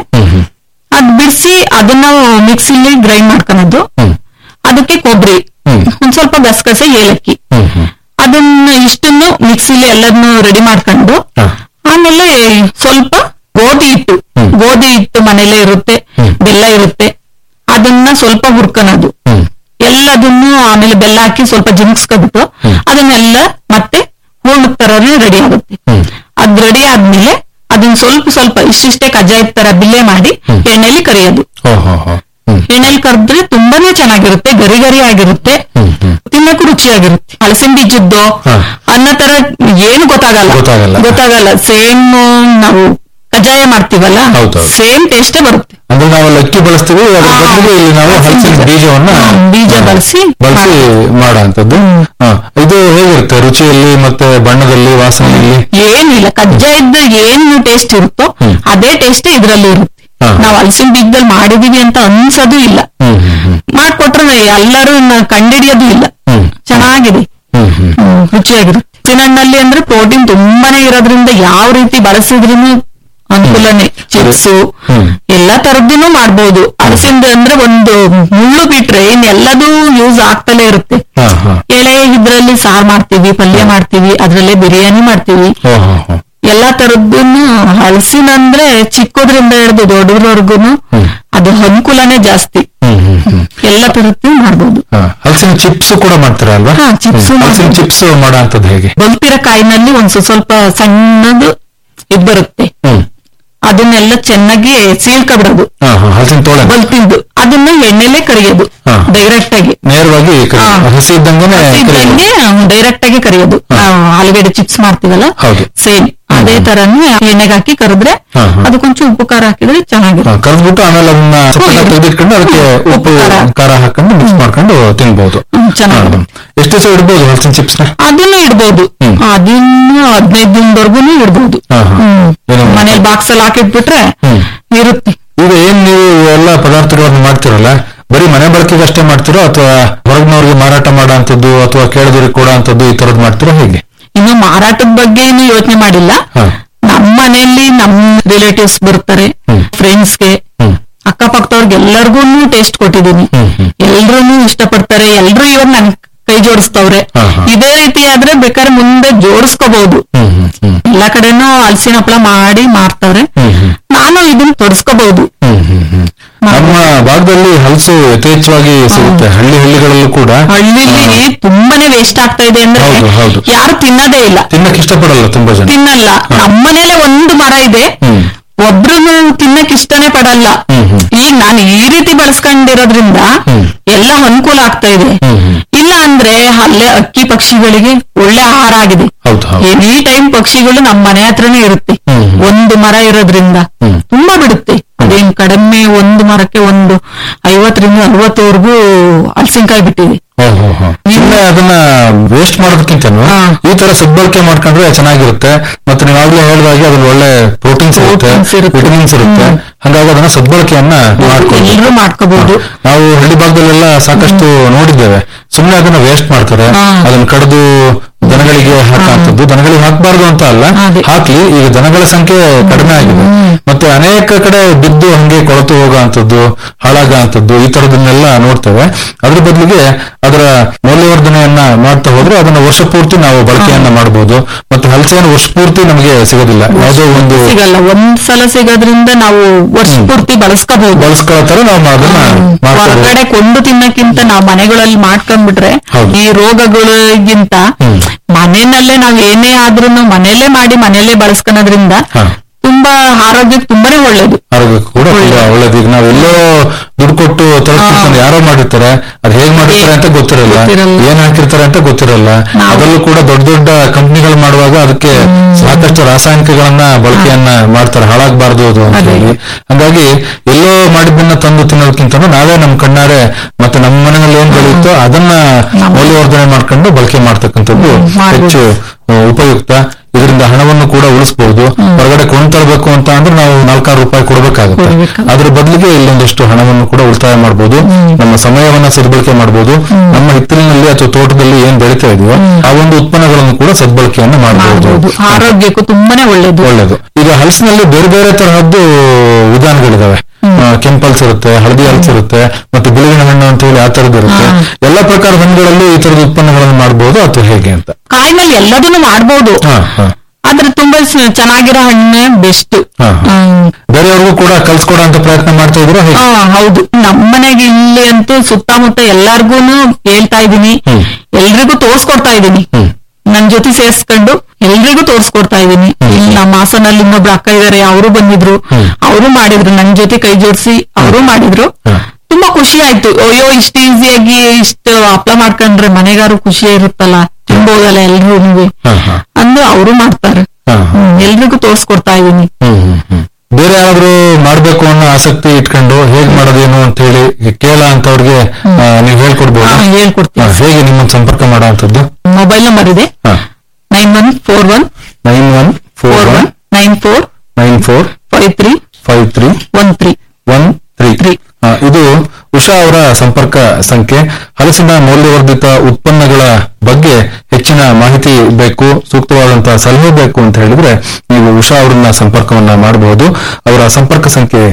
S4: ಅದ್ ಬಿಡಿಸಿ ಅದನ್ನ ಮಿಕ್ಸಿಲಿ ಗ್ರೈಂಡ್ ಮಾಡ್ಕೊಳೋದು ಅದಕ್ಕೆ ಕೊಬ್ಬರಿ ಒಂದ್ ಸ್ವಲ್ಪ ಗಸಗಸೆ ಏಲಕ್ಕಿ ಅದನ್ನ ಇಷ್ಟನ್ನು ಮಿಕ್ಸಿಲಿ ಎಲ್ಲದನ್ನು ರೆಡಿ ಮಾಡ್ಕೊಂಡು
S8: ಹಾ.
S4: ಆಮೇಲೆ ಸ್ವಲ್ಪ ಗೋಧಿ ಹಿಟ್ಟು ಗೋಧಿ ಹಿಟ್ಟು ಮನೇಲೆ ಇರುತ್ತೆ ಬೆಲ್ಲ ಇರುತ್ತೆ ಅದನ್ನ ಸ್ವಲ್ಪ ಹುರ್ಕೊಳೋದು ಎಲ್ಲದನ್ನು ಆಮೇಲೆ ಬೆಲ್ಲ ಹಾಕಿ ಸ್ವಲ್ಪ ಜಿಮ್ಸ್ಕೊಬಿಟ್ಟು ಅದನ್ನೆಲ್ಲ ಮತ್ತೆ ಹೂರ್ಣದ ತರನೇ ರೆಡಿ ಆಗುತ್ತೆ ಅದ್ ರೆಡಿ ಆದ್ಮೇಲೆ ಅದನ್ನ ಸ್ವಲ್ಪ ಸ್ವಲ್ಪ ಇಷ್ಟಿಷ್ಟೇ ಕಜ್ಜಾಯದ ತರ ಬಿಲ್ಲೆ ಮಾಡಿ ಎಣ್ಣೆಲಿ ಕರಿಯೋದು
S8: ಓಹೋ ಹೋ ಹ್ಮ್
S4: ಎಣ್ಣೆಲಿ ಕರೆದ್ರೆ ತುಂಬಾನೇ ಚೆನ್ನಾಗಿರುತ್ತೆ ಗರಿ ಗರಿ ಆಗಿರುತ್ತೆ ತಿನ್ನಕ್ಕೂ ರುಚಿಯಾಗಿರುತ್ತೆ ಹಲಸಿನ ಬೀಜದ್ದು
S8: ಹಾ.
S4: ಅನ್ನೋ ತರ ಏನು ಗೊತ್ತಾಗಲ್ಲ
S8: ಗೊತ್ತಾಗಲ್ಲ.
S4: ಗೊತ್ತಾಗಲ್ಲ ಸೇಮ್ ನಾವು ಕಜ್ಜಾಯ ಮಾಡ್ತೀವಲ್ಲ
S8: ಹೌದೌದು.
S4: ಸೇಮ್ ಟೇಸ್ಟೇ ಬರುತ್ತೆ
S8: ಅಂದ್ರೆ ನಾವು ಅಲ್ಲಿ ಅಕ್ಕಿ ಬಳಸ್ತೀವಿ ಅದ್ರ
S4: ಹಾ.
S8: ಬದಲಿಗೆ ಇಲ್ಲಿ ನಾವು ಹಲಸಿನ
S4: ಬೀಜ.
S8: ಬೀಜವನ್ನ
S4: ಹಾ, ಬೀಜ
S8: ಹಾ,
S4: ಬಳಸಿ
S8: ಬಳಸಿ ಮಾಡೋಂಥದ್ದು ಹಾ. ಇದು ಹೇಗಿರುತ್ತೆ ರುಚಿಯಲ್ಲಿ ಮತ್ತೆ ಬಣ್ಣದಲ್ಲಿ ವಾಸನೆಯಲ್ಲಿ
S4: ಏನಿಲ್ಲ ಕಜ್ಜಾಯದ ಏನು ಟೇಸ್ಟ್ ಇರುತ್ತೋ ಅದೇ ಟೇಸ್ಟ್ ಇದ್ರಲ್ಲೂ ಇರುತ್ತೆ
S8: ಹಾ.
S4: ನಾವು ಹಲಸಿನ ಬೀಜದಲ್ಲಿ ಮಾಡಿದೀವಿ ಅಂತ ಅನ್ಸೋದು ಇಲ್ಲ
S8: ಹ್ಮ್ ಹ್ಮ್ ಹ್ಮ್
S4: ಮಾಡ್ಕೊಟ್ರೆ ಎಲ್ಲರೂ ಇನ್ನ ಕಂಡಿಡಿಯೋದು ಇಲ್ಲ
S8: ಹ್ಮ್.
S4: ಚೆನ್ನಾಗಿದೆ
S8: ಹ್ಮ್ ಹ್ಮ್
S4: ಹ್ಮ್, ರುಚಿಯಾಗಿರುತ್ತೆ ಹಣ್ಣಿನಲ್ಲಿ ಅಂದ್ರೆ ಪ್ರೋಟೀನ್ ತುಂಬಾನೇ ಇರೋದ್ರಿಂದ ಯಾವ ರೀತಿ ಬಳಸಿದ್ರು ಅನುಕೂಲನೇ ಚಿಪ್ಸು
S8: ಹ್ಮ್.
S4: ಎಲ್ಲಾ ತರದ್ದನ್ನು ಮಾಡ್ಬೋದು ಹಲಸಿಂದ ಅಂದ್ರೆ ಒಂದು ಮುಳ್ಳು ಬಿಟ್ರೆ ಇನ್ನೆಲ್ಲದೂ ಯೂಸ್ ಆಗ್ತಲೇ ಇರುತ್ತೆ
S8: ಹಾ ಹಾ
S4: ಎಳೆ ಇದ್ರಲ್ಲಿ ಸಾರ್ ಮಾಡ್ತೀವಿ ಪಲ್ಯ ಮಾಡ್ತೀವಿ ಅದ್ರಲ್ಲೇ ಬಿರಿಯಾನಿ ಮಾಡ್ತೀವಿ
S8: ಓ ಹೋ ಹೋ
S4: ಎಲ್ಲಾ ತರದ್ದನ್ನು ಹಲಸಿನ ಅಂದ್ರೆ ಚಿಕ್ಕದ್ರಿಂದ ಹಿಡಿದು ದೊಡ್ಡದ್ರವರ್ಗುನು ಅದು ಅನುಕೂಲನೇ ಜಾಸ್ತಿ
S8: ಹ್ಮ್ ಹ್ಮ್ ಹ್ಮ್
S4: ಎಲ್ಲಾ ತರದ್ದು ಮಾಡ್ಬೋದು
S8: ಹಾ, ಹಲಸಿನ ಚಿಪ್ಸ್ ಕೂಡ ಮಾಡ್ತೀರಾ ಅಲ್ವಾ
S4: ಹಾ, chips
S8: ಹ್ಮ್. ಹಲಸಿನ
S4: ಮಾಡ್ಬೋದು.
S8: ಚಿಪ್ಸ್ ಮಾಡೋ ಅಂತದ್ದು ಹೇಗೆ
S4: ಬಲ್ತಿರ ಕಾಯಿನಲ್ಲಿ ಒಂದ್ ಸ್ವ- ಸ್ವಲ್ಪ ಸಣ್ಣದು ಇದ್ ಬರುತ್ತೆ
S8: ಹ್ಮ್
S4: ಅದನ್ನೆಲ್ಲ ಚೆನ್ನಾಗಿ ಸೀಳ್ಕೊಬಿಡೋದು
S8: ಹಾ ಹಾ ಹಲಸಿನ ತೋಳೆ
S4: ಬಲ್ತಿದ್ದು ಅದನ್ನ ಎಣ್ಣೆಲೆ ಕರಿಯೋದು
S8: ಹಾ.
S4: ಡೈರೆಕ್ಟ್ ಆಗಿ
S8: ನೇರವಾಗಿ ಕರಿ-
S4: ಹಾ.
S8: ಹಸಿ ಇದ್ದಂಗೆನೆ ಕರಿಯೋದು.
S4: ಡೈರೆಕ್ಟ್ ಆಗಿ ಕರಿಯೋದು ನಾವು ಆಲೂಗಡ್ಡೆ ಚಿಪ್ಸ್ ಮಾಡ್ತೀವಲ್ಲ
S8: ಹೌದು.
S4: ಸೇಮ್ ಅದೇ ತರನೇ ಎಣ್ಣೆಗೆ ಹಾಕಿ ಕರೆದ್ರೆ
S8: ಹಾ, ಹಾ.
S4: ಅದಕ್ಕೊಂಚು ಉಪ್ಪು ಖಾರ ಹಾಕಿದ್ರೆ
S8: ಹಾ,
S4: ಚೆನ್ನಾಗಿರುತ್ತೆ
S8: ಕರ್ದ್ಬಿಟ್ಟು ಆಮೇಲೆ ಅದನ್ನ ಸ್ವಲ್ಪ
S4: ಹ್ಮ್.
S8: ತೆಗೆದಿಟ್ಕೊಂಡು ಅದಕ್ಕೆ
S4: ಉಪ್ಪು
S8: ಉಪ್ಪು
S4: ಖಾರ.
S8: ಖಾರ ಹಾಕೊಂಡು ಮಿಕ್ಸ್ ಮಾಡ್ಕೊಂಡು ತಿನ್ಬಹುದು
S4: ಹ್ಮ್, ಚೆನ್ನಾಗಿರುತ್ತೆ.
S8: ಎಷ್ಟು ದಿವಸ ಇಡ್ಬೋದು ಹಲಸಿನ ಚಿಪ್ಸ್ ನ
S4: ಅದನ್ನು ಇಡ್ಬೋದು
S8: ಹ್ಮ್.
S4: ಅದನ್ನು ಹದಿನೈದು ದಿನದವರೆಗೂ ಇಡ್ಬೋದು
S8: ಹಾ, ಹಾ.
S4: ಹ್ಮ್.
S8: ಏನು?
S4: ಮನೇಲಿ ಬಾಕ್ಸ್ ಅಲ್ಲಿ ಹಾಕಿಟ್ಬಿಟ್ರೆ
S8: ಹ್ಮ್.
S4: ಇರುತ್ತೆ
S8: ಈಗ ಏನ್ ನೀವು ಎಲ್ಲ ಪದಾರ್ಥಗಳನ್ನು ಮಾಡ್ತಿರಲ್ಲ ಬರೀ ಮನೆ ಬಳಕೆಗೆ ಅಷ್ಟೇ ಮಾಡ್ತಿರೋ ಅಥವಾ ಹೊರಗಿನವ್ರಿಗೆ ಮಾರಾಟ ಮಾಡೋ ಅಂತದ್ದು ಅಥವಾ ಕೇಳಿದವ್ರಿಗೆ ಕೊಡೋ ಅಂತದ್ದು ಈ ತರದ್ ಮಾಡ್ತಿರೋ ಹೇಗೆ
S4: ಇನ್ನು ಮಾರಾಟದ ಬಗ್ಗೆ ಏನು ಯೋಚನೆ ಮಾಡಿಲ್ಲ
S8: ಹಾ.
S4: ನಮ್ಮ ಮನೆಯಲ್ಲಿ ನಮ್ ರಿಲೇಟಿವ್ಸ್ ಬರ್ತಾರೆ
S8: ಹ್ಮ್.
S4: ಫ್ರೆಂಡ್ಸ್ಗೆ
S8: ಹ್ಮ್.
S4: ಅಕ್ಕಪಕ್ಕದವ್ರಿಗೆ ಎಲ್ಲರಿಗೂ ಟೇಸ್ಟ್ ಕೊಟ್ಟಿದ್ದೀನಿ
S8: ಹ್ಮ್, ಹ್ಮ್.
S4: ಎಲ್ರೂ ಇಷ್ಟಪಡ್ತಾರೆ ಎಲ್ರು ಇವಾಗ ನನ್ ಕೈ ಜೋಡಿಸ್ತವ್ರೆ
S8: ಹಾ, ಹಾ.
S4: ಇದೇ ರೀತಿ ಆದ್ರೆ ಬೇಕಾದ್ರೆ ಮುಂದೆ ಜೋಡಿಸ್ಕೋಬಹುದು
S8: ಹ್ಮ್ ಹ್ಮ್ ಹ್ಮ್
S4: ಎಲ್ಲಾ ಕಡೆನೂ ಹಲಸಿನ ಹಪ್ಪಳ ಮಾಡಿ ಮಾರ್ತಾವ್ರೆ
S8: ಹ್ಮ್, ಹ್ಮ್.
S4: ನಾನು ಇದನ್ನ ತೊಡಸ್ಕೋಬಹುದು
S8: ಹ್ಮ್ ಹ್ಮ್ ಹ್ಮ್ ನಮ್ಮ ಭಾಗದಲ್ಲಿ ಹಲಸು ಯಥೇಚ್ಛವಾಗಿ ಸಿಗುತ್ತೆ ಹಳ್ಳಿ ಹಳ್ಳಿಗಳಲ್ಲೂ ಕೂಡ
S4: ಹಳ್ಳಿಲಿ ತುಂಬಾನೇ ವೇಸ್ಟ್ ಆಗ್ತಾ ಇದೆ ಅಂದ್ರೆ
S8: ಹೌದು, ಹೌದು.
S4: ಯಾರು ತಿನ್ನೋದೇ ಇಲ್ಲ
S8: ತಿನ್ನಕ್ ಇಷ್ಟಪಡಲ್ಲ ತುಂಬಾ ಜನ
S4: ತಿನ್ನಲ್ಲ ನಮ್ಮನೇಲೆ ಒಂದು ಮರ ಇದೆ
S8: ಹ್ಮ್.
S4: ಒಬ್ರು ತಿನ್ನಕ್ ಇಷ್ಟನೇ ಪಡಲ್ಲ
S8: ಹ್ಮ್, ಹ್ಮ್.
S4: ಈಗ ನಾನು ಈ ರೀತಿ ಬಳಸ್ಕೊಂಡಿರೋದ್ರಿಂದ
S8: ಹ್ಮ್.
S4: ಎಲ್ಲ ಅನುಕೂಲ ಆಗ್ತಾ ಇದೆ
S8: ಹ್ಮ್, ಹ್ಮ್.
S4: ಇಲ್ಲ ಅಂದ್ರೆ ಅಲ್ಲೇ ಅಕ್ಕಿ ಪಕ್ಷಿಗಳಿಗೆ ಒಳ್ಳೆ ಆಹಾರ ಆಗಿದೆ
S8: ಹೌದು ಹೌದು
S4: ಎನಿ ಟೈಮ್ ಪಕ್ಷಿಗಳು ನಮ್ಮ ಮನೆ ಹತ್ರನೇ ಇರುತ್ತೆ
S8: ಹ್ಮ್.
S4: ಒಂದು ಮರ ಇರೋದ್ರಿಂದ
S8: ಹ್ಮ್.
S4: ತುಂಬಾ ಬಿಡುತ್ತೆ ಅದೇನ್ ಕಡಿಮೆ ಒಂದು ಮರಕ್ಕೆ ಒಂದು ಐವತ್ತರಿಂದ ಅರವತ್ತವರೆಗೂ ಹಲಸಿನಕಾಯಿ ಬಿಟ್ಟಿದೆ
S8: ಓಹೋ ಸುಮ್ಮನೆ ಅದನ್ನ ವೇಸ್ಟ್ ಮಾಡೋದಕ್ಕಿಂತನೂ
S4: ಹಾ.
S8: ಈ ತರ ಸದ್ಬಳಕೆ ಮಾಡ್ಕೊಂಡ್ರೆ ಚೆನ್ನಾಗಿರುತ್ತೆ ಮತ್ತೆ ನೀವಾಗ್ಲೇ ಹೇಳಿದಾಗೆ ಅದ್ರಲ್ಲಿ ಒಳ್ಳೆ ಪ್ರೋಟೀನ್ಸ್ ಇರುತ್ತೆ
S4: Proteins ಇರುತ್ತೆ.
S8: ವಿಟಮಿನ್ಸ್ ಇರುತ್ತೆ ಹಾಗಾಗಿ ಅದನ್ನ ಸದ್ಬಳಕೆಯನ್ನ ಮಾಡ್ಕೊಂಡು
S4: ಎಲ್ಲರೂ ಮಾಡ್ಕೋಬಹುದು
S8: ನಾವು ಹಳ್ಳಿ ಭಾಗದಲ್ಲೆಲ್ಲ ಸಾಕಷ್ಟು ನೋಡಿದ್ದೇವೆ ಸುಮ್ಮನೆ ಅದನ್ನ ವೇಸ್ಟ್ ಮಾಡ್ತಾರೆ
S4: ಹಾ.
S8: ಅದನ್ನ ಕಡಿದು ದನಗಳಿಗೆ ಹಾಕುವಂಥದ್ದು ದನಗಳಿಗೆ ಹಾಕಬಾರ್ದು ಅಂತ ಅಲ್ಲ
S4: ಅದೇ.
S8: ಹಾಕ್ಲಿ ಈಗ ದನಗಳ ಸಂಖ್ಯೆ ಕಡಿಮೆ ಆಗಿದೆ ಮತ್ತೆ ಅನೇಕ ಕಡೆ ಬಿದ್ದು ಹಂಗೆ ಕೊಳತು ಹೋಗುವಂಥದ್ದು ಹಾಳಾಗುವಂಥದ್ದು ಈ ತರದನ್ನೆಲ್ಲ ನೋಡ್ತೇವೆ ಅದ್ರ ಬದಲಿಗೆ ಅದರ ಮೌಲ್ಯವರ್ಧನೆಯನ್ನ ಮಾಡ್ತಾ ಹೋದ್ರೆ ಅದನ್ನ ವರ್ಷ ಪೂರ್ತಿ ನಾವು ಬಳಕೆಯನ್ನ ಮಾಡಬಹುದು ಮತ್ತೆ ಹಲಸೆಯನ್ನು ವರ್ಷ ಪೂರ್ತಿ ನಮಗೆ ಸಿಗೋದಿಲ್ಲ ಯಾವುದೋ ಒಂದು
S4: ಸಿಗಲ್ಲ ಒಂದ್ಸಲ ಸಿಗೋದ್ರಿಂದ ನಾವು ವರ್ಷ ಪೂರ್ತಿ ಬಳಸ್ಕೋಬಹುದು
S8: ಬಳಸ್ಕೊಳ್ಳೋ ತರ ನಾವು ಅದನ್ನ ಮಾಡ್ಕೋಬಹುದು
S4: ಹೊರಗಡೆ ಕೊಂಡು ತಿನ್ನಕ್ಕಿಂತ ನಾವು ಮನೆಗಳಲ್ಲಿ ಮಾಡ್ಕೊಂಡ್ಬಿಟ್ರೆ
S8: ಹೌದು.
S4: ಈ ರೋಗಗಳಿಗಿಂತ
S8: ಹ್ಮ್.
S4: ಮನೆಯಲ್ಲೇ ನಾವ್ ಏನೇ ಆದ್ರೂ ಮನೆಯಲ್ಲೇ ಮಾಡಿ ಮನೆಯಲ್ಲೇ ಬಳಸ್ಕೊಳೋದ್ರಿಂದ
S8: ಹಾ.
S4: ತುಂಬಾ ಆರೋಗ್ಯಕ್ಕೆ ತುಂಬಾನೇ ಒಳ್ಳೇದು
S8: ಆರೋಗ್ಯಕ್ಕೆ ಕೂಡ ತುಂಬಾ ಒಳ್ಳೇದು ಈಗ ನಾವೆಲ್ಲೋ ದುಡ್ಡು ಕೊಟ್ಟು ತಲುಪಿಸ್ಕೊಂಡು ಯಾರೋ ಮಾಡಿರ್ತಾರೆ ಅದ್ ಹೇಗ್ ಮಾಡಿರ್ತಾರೆ ಅಂತ ಗೊತ್ತಿರಲ್ಲ
S4: ಗೊತ್ತಿರಲ್ಲ.
S8: ಏನ್ ಹಾಕಿರ್ತಾರೆ ಅಂತ ಗೊತ್ತಿರಲ್ಲ
S4: ನಾವು-
S8: ಅದರಲ್ಲೂ ಕೂಡ ದೊಡ್ಡ ದೊಡ್ಡ ಕಂಪ್ನಿಗಳು ಮಾಡುವಾಗ ಅದಕ್ಕೆ ಸಾಕಷ್ಟು ರಾಸಾಯನಿಕಗಳನ್ನ ಬಳಕೆಯನ್ನ ಮಾಡ್ತಾರೆ ಹಾಳಾಗಬಾರ್ದು ಅದು ಅಂತ
S4: ಅದೇ.
S8: ಹೇಳಿ ಹಂಗಾಗಿ ಎಲ್ಲೋ ಮಾಡಿದ್ದನ್ನ ತಂದು ತಿನ್ನೋದಕ್ಕಿಂತ ನಾವೇ ನಮ್ ಕಣ್ಣಾರೆ ಮತ್ತೆ ನಮ್ಮ ಮನೆಯಲ್ಲಿ ಏನ್ ಬೆಳೆಯುತ್ತೋ ಅದನ್ನ ಮೌಲ್ಯವರ್ಧನೆ ಮಾಡ್ಕೊಂಡು ಬಳಕೆ ಮಾಡ್ತಕ್ಕಂಥದ್ದು
S4: ಮಾಡ್ಬೋದು.
S8: ಹೆಚ್ಚು ಆ, ಉಪಯುಕ್ತ ಇದರಿಂದ ಹಣವನ್ನು ಕೂಡ ಉಳಿಸಬಹುದು ಹೊರಗಡೆ ಕೊಂಡ್ತರಬೇಕು ಅಂತ ಅಂದ್ರೆ ನಾವು ನಾಲ್ಕಾರು ರೂಪಾಯಿ ಕೊಡಬೇಕಾಗುತ್ತೆ
S4: ಕೊಡ್ಬೇಕು.
S8: ಅದ್ರ ಬದಲಿಗೆ ಇಲ್ಲೊಂದಷ್ಟು ಹಣವನ್ನು ಕೂಡ ಉಳಿತಾಯ ಮಾಡಬಹುದು ನಮ್ಮ ಸಮಯವನ್ನ ಸದ್ಬಳಕೆ ಮಾಡಬಹುದು ನಮ್ಮ ಹಿತ್ತಲಿನಲ್ಲಿ ಅಥವಾ ತೋಟದಲ್ಲಿ ಏನ್ ಬೆಳೀತಾ ಇದೆಯೋ ಆ ಒಂದು ಉತ್ಪನ್ನಗಳನ್ನು ಕೂಡ ಸದ್ಬಳಕೆಯನ್ನ ಮಾಡಬಹುದು
S4: ಮಾಡ್ಬೋದು ಆರೋಗ್ಯಕ್ಕೂ ತುಂಬಾನೇ ಒಳ್ಳೇದು
S8: ಒಳ್ಳೇದು ಈಗ ಹಲಸಿನಲ್ಲಿ ಬೇರೆ ಬೇರೆ ತರಹದ್ದು ವಿಧಾನಗಳಿದಾವೆ ಆ, ಕೆಂಪು ಹಲಸು ಇರುತ್ತೆ ಹಳದಿ ಹಲಸು ಇರುತ್ತೆ ಮತ್ತೆ ಬಿಳುವಿನ ಹಣ್ಣು ಅಂತ ಹೇಳಿ ಆ ತರದ್ದು ಇರುತ್ತೆ ಎಲ್ಲ ಪ್ರಕಾರದ ಹಣ್ಣುಗಳಲ್ಲಿ ಈ ತರದ ಉತ್ಪನ್ನಗಳನ್ನು ಮಾಡಬಹುದು ಅಥವಾ ಹೇಗೆ ಅಂತ
S4: ಕಾಯಿನಲ್ಲಿ ಎಲ್ಲದನ್ನು ಮಾಡ್ಬೋದು
S8: ಹಾ ಹಾ
S4: ಆದ್ರೆ ತುಂಬಾ ಸ- ಚೆನ್ನಾಗಿರೋ ಹಣ್ಣೆ ಬೆಸ್ಟ್
S8: ಹಾ, ಹಾ. ಬೇರೆಯವ್ರಿಗೂ ಕೂಡ ಕಲ್ಸ್ಕೊಡೋ ಅಂತ ಪ್ರಯತ್ನ ಮಾಡ್ತಾ ಇದ್ರು ಹೇಗೆ
S4: ಹೌದು ನಮ್ಮನೆಗೆ ಇಲ್ಲಿ ಅಂತೂ ಸುತ್ತಮುತ್ತ ಎಲ್ಲಾರ್ಗೂನು ಹೇಳ್ತಾ ಇದೀನಿ
S8: ಹ್ಮ್.
S4: ಎಲ್ರಿಗೂ ತೋರ್ಸ್ಕೊಡ್ತಾ ಇದೀನಿ
S8: ಹ್ಮ್.
S4: ನನ್ ಜೊತೆ ಸೇರ್ಸ್ಕೊಂಡು ಎಲ್ರಿಗೂ ತೋರ್ಸ್ಕೊಡ್ತಾ ಇದೀನಿ ಇಲ್ಲಿ ನಮ್ಮ ಹಾಸನಲ್ಲಿ ಇನ್ನೊಬ್ರು ಅಕ್ಕ ಇದಾರೆ ಅವರು ಬಂದಿದ್ರು
S8: ಹ್ಮ್.
S4: ಅವರು ಮಾಡಿದ್ರು ನನ್ ಜೊತೆ ಕೈ ಜೋಡಿಸಿ ಅವರು ಮಾಡಿದ್ರು
S8: ಹಾ.
S4: ತುಂಬಾ ಖುಷಿ ಆಯ್ತು ಅಯ್ಯೋ ಇಷ್ಟ ಈಸಿಯಾಗಿ ಇಷ್ಟು ಹಪ್ಳ ಮಾಡ್ಕೊಂಡ್ರೆ ಮನೆಗಾರು ಖುಷಿ ಇರುತ್ತಲ್ಲ ತಿನ್ಬೋದಲ್ಲ ಎಲ್ರೂ
S8: ಹಾ, ಹಾ.
S4: ಅಂದು ಅವರು ಮಾಡ್ತಾರೆ
S8: ಹಾ, ಹಾ.
S4: ಹ್ಮ್, ಎಲ್ರಿಗೂ ತೋರ್ಸ್ಕೊಡ್ತಾ ಇದೀನಿ
S8: ಹ್ಮ್ ಹ್ಮ್ ಹ್ಮ್ ಬೇರೆ ಯಾರಾದ್ರೂ ಮಾಡ್ಬೇಕು ಅನ್ನೋ ಆಸಕ್ತಿ ಇಟ್ಕೊಂಡು ಹೇಗ್ ಮಾಡೋದೇನು ಅಂತ ಹೇಳಿ ಕೇಳ ಅಂತವ್ರಿಗೆ ಆ, ನೀವ್ ಹೇಳ್ಕೊಡ್ಬೋದು
S4: ಹಾ, ಹೇಳ್ಕೊಡ್ತೀನಿ.
S8: ಹಾ, ಹೇಗೆ ನಿಮ್ಮನ್ನ ಸಂಪರ್ಕ ಮಾಡೋ ಅಂತದ್ದು
S4: ಮೊಬೈಲ್ ನಂಬರ್ ಇದೆ nine one four one
S8: nine one four
S4: four
S8: one
S4: one nine four
S8: nine four
S4: five three
S8: five three
S4: one three
S8: one three
S4: Three.
S8: ಇದು ಉಷಾ ಅವರ ಸಂಪರ್ಕ ಸಂಖ್ಯೆ ಹಲಸಿನ ಮೌಲ್ಯವರ್ಧಿತ ಉತ್ಪನ್ನಗಳ ಬಗ್ಗೆ ಹೆಚ್ಚಿನ ಹೆಚ್ಚಿನ ಮಾಹಿತಿ ಬೇಕು ಸೂಕ್ತವಾದಂತಹ ಸಲಹೆ ಬೇಕು ಅಂತ ಹೇಳಿದ್ರೆ ನೀವು ಉಷಾ ಅವರನ್ನ ಸಂಪರ್ಕವನ್ನ ಮಾಡಬಹುದು ಅವರ ಸಂಪರ್ಕ ಸಂಖ್ಯೆ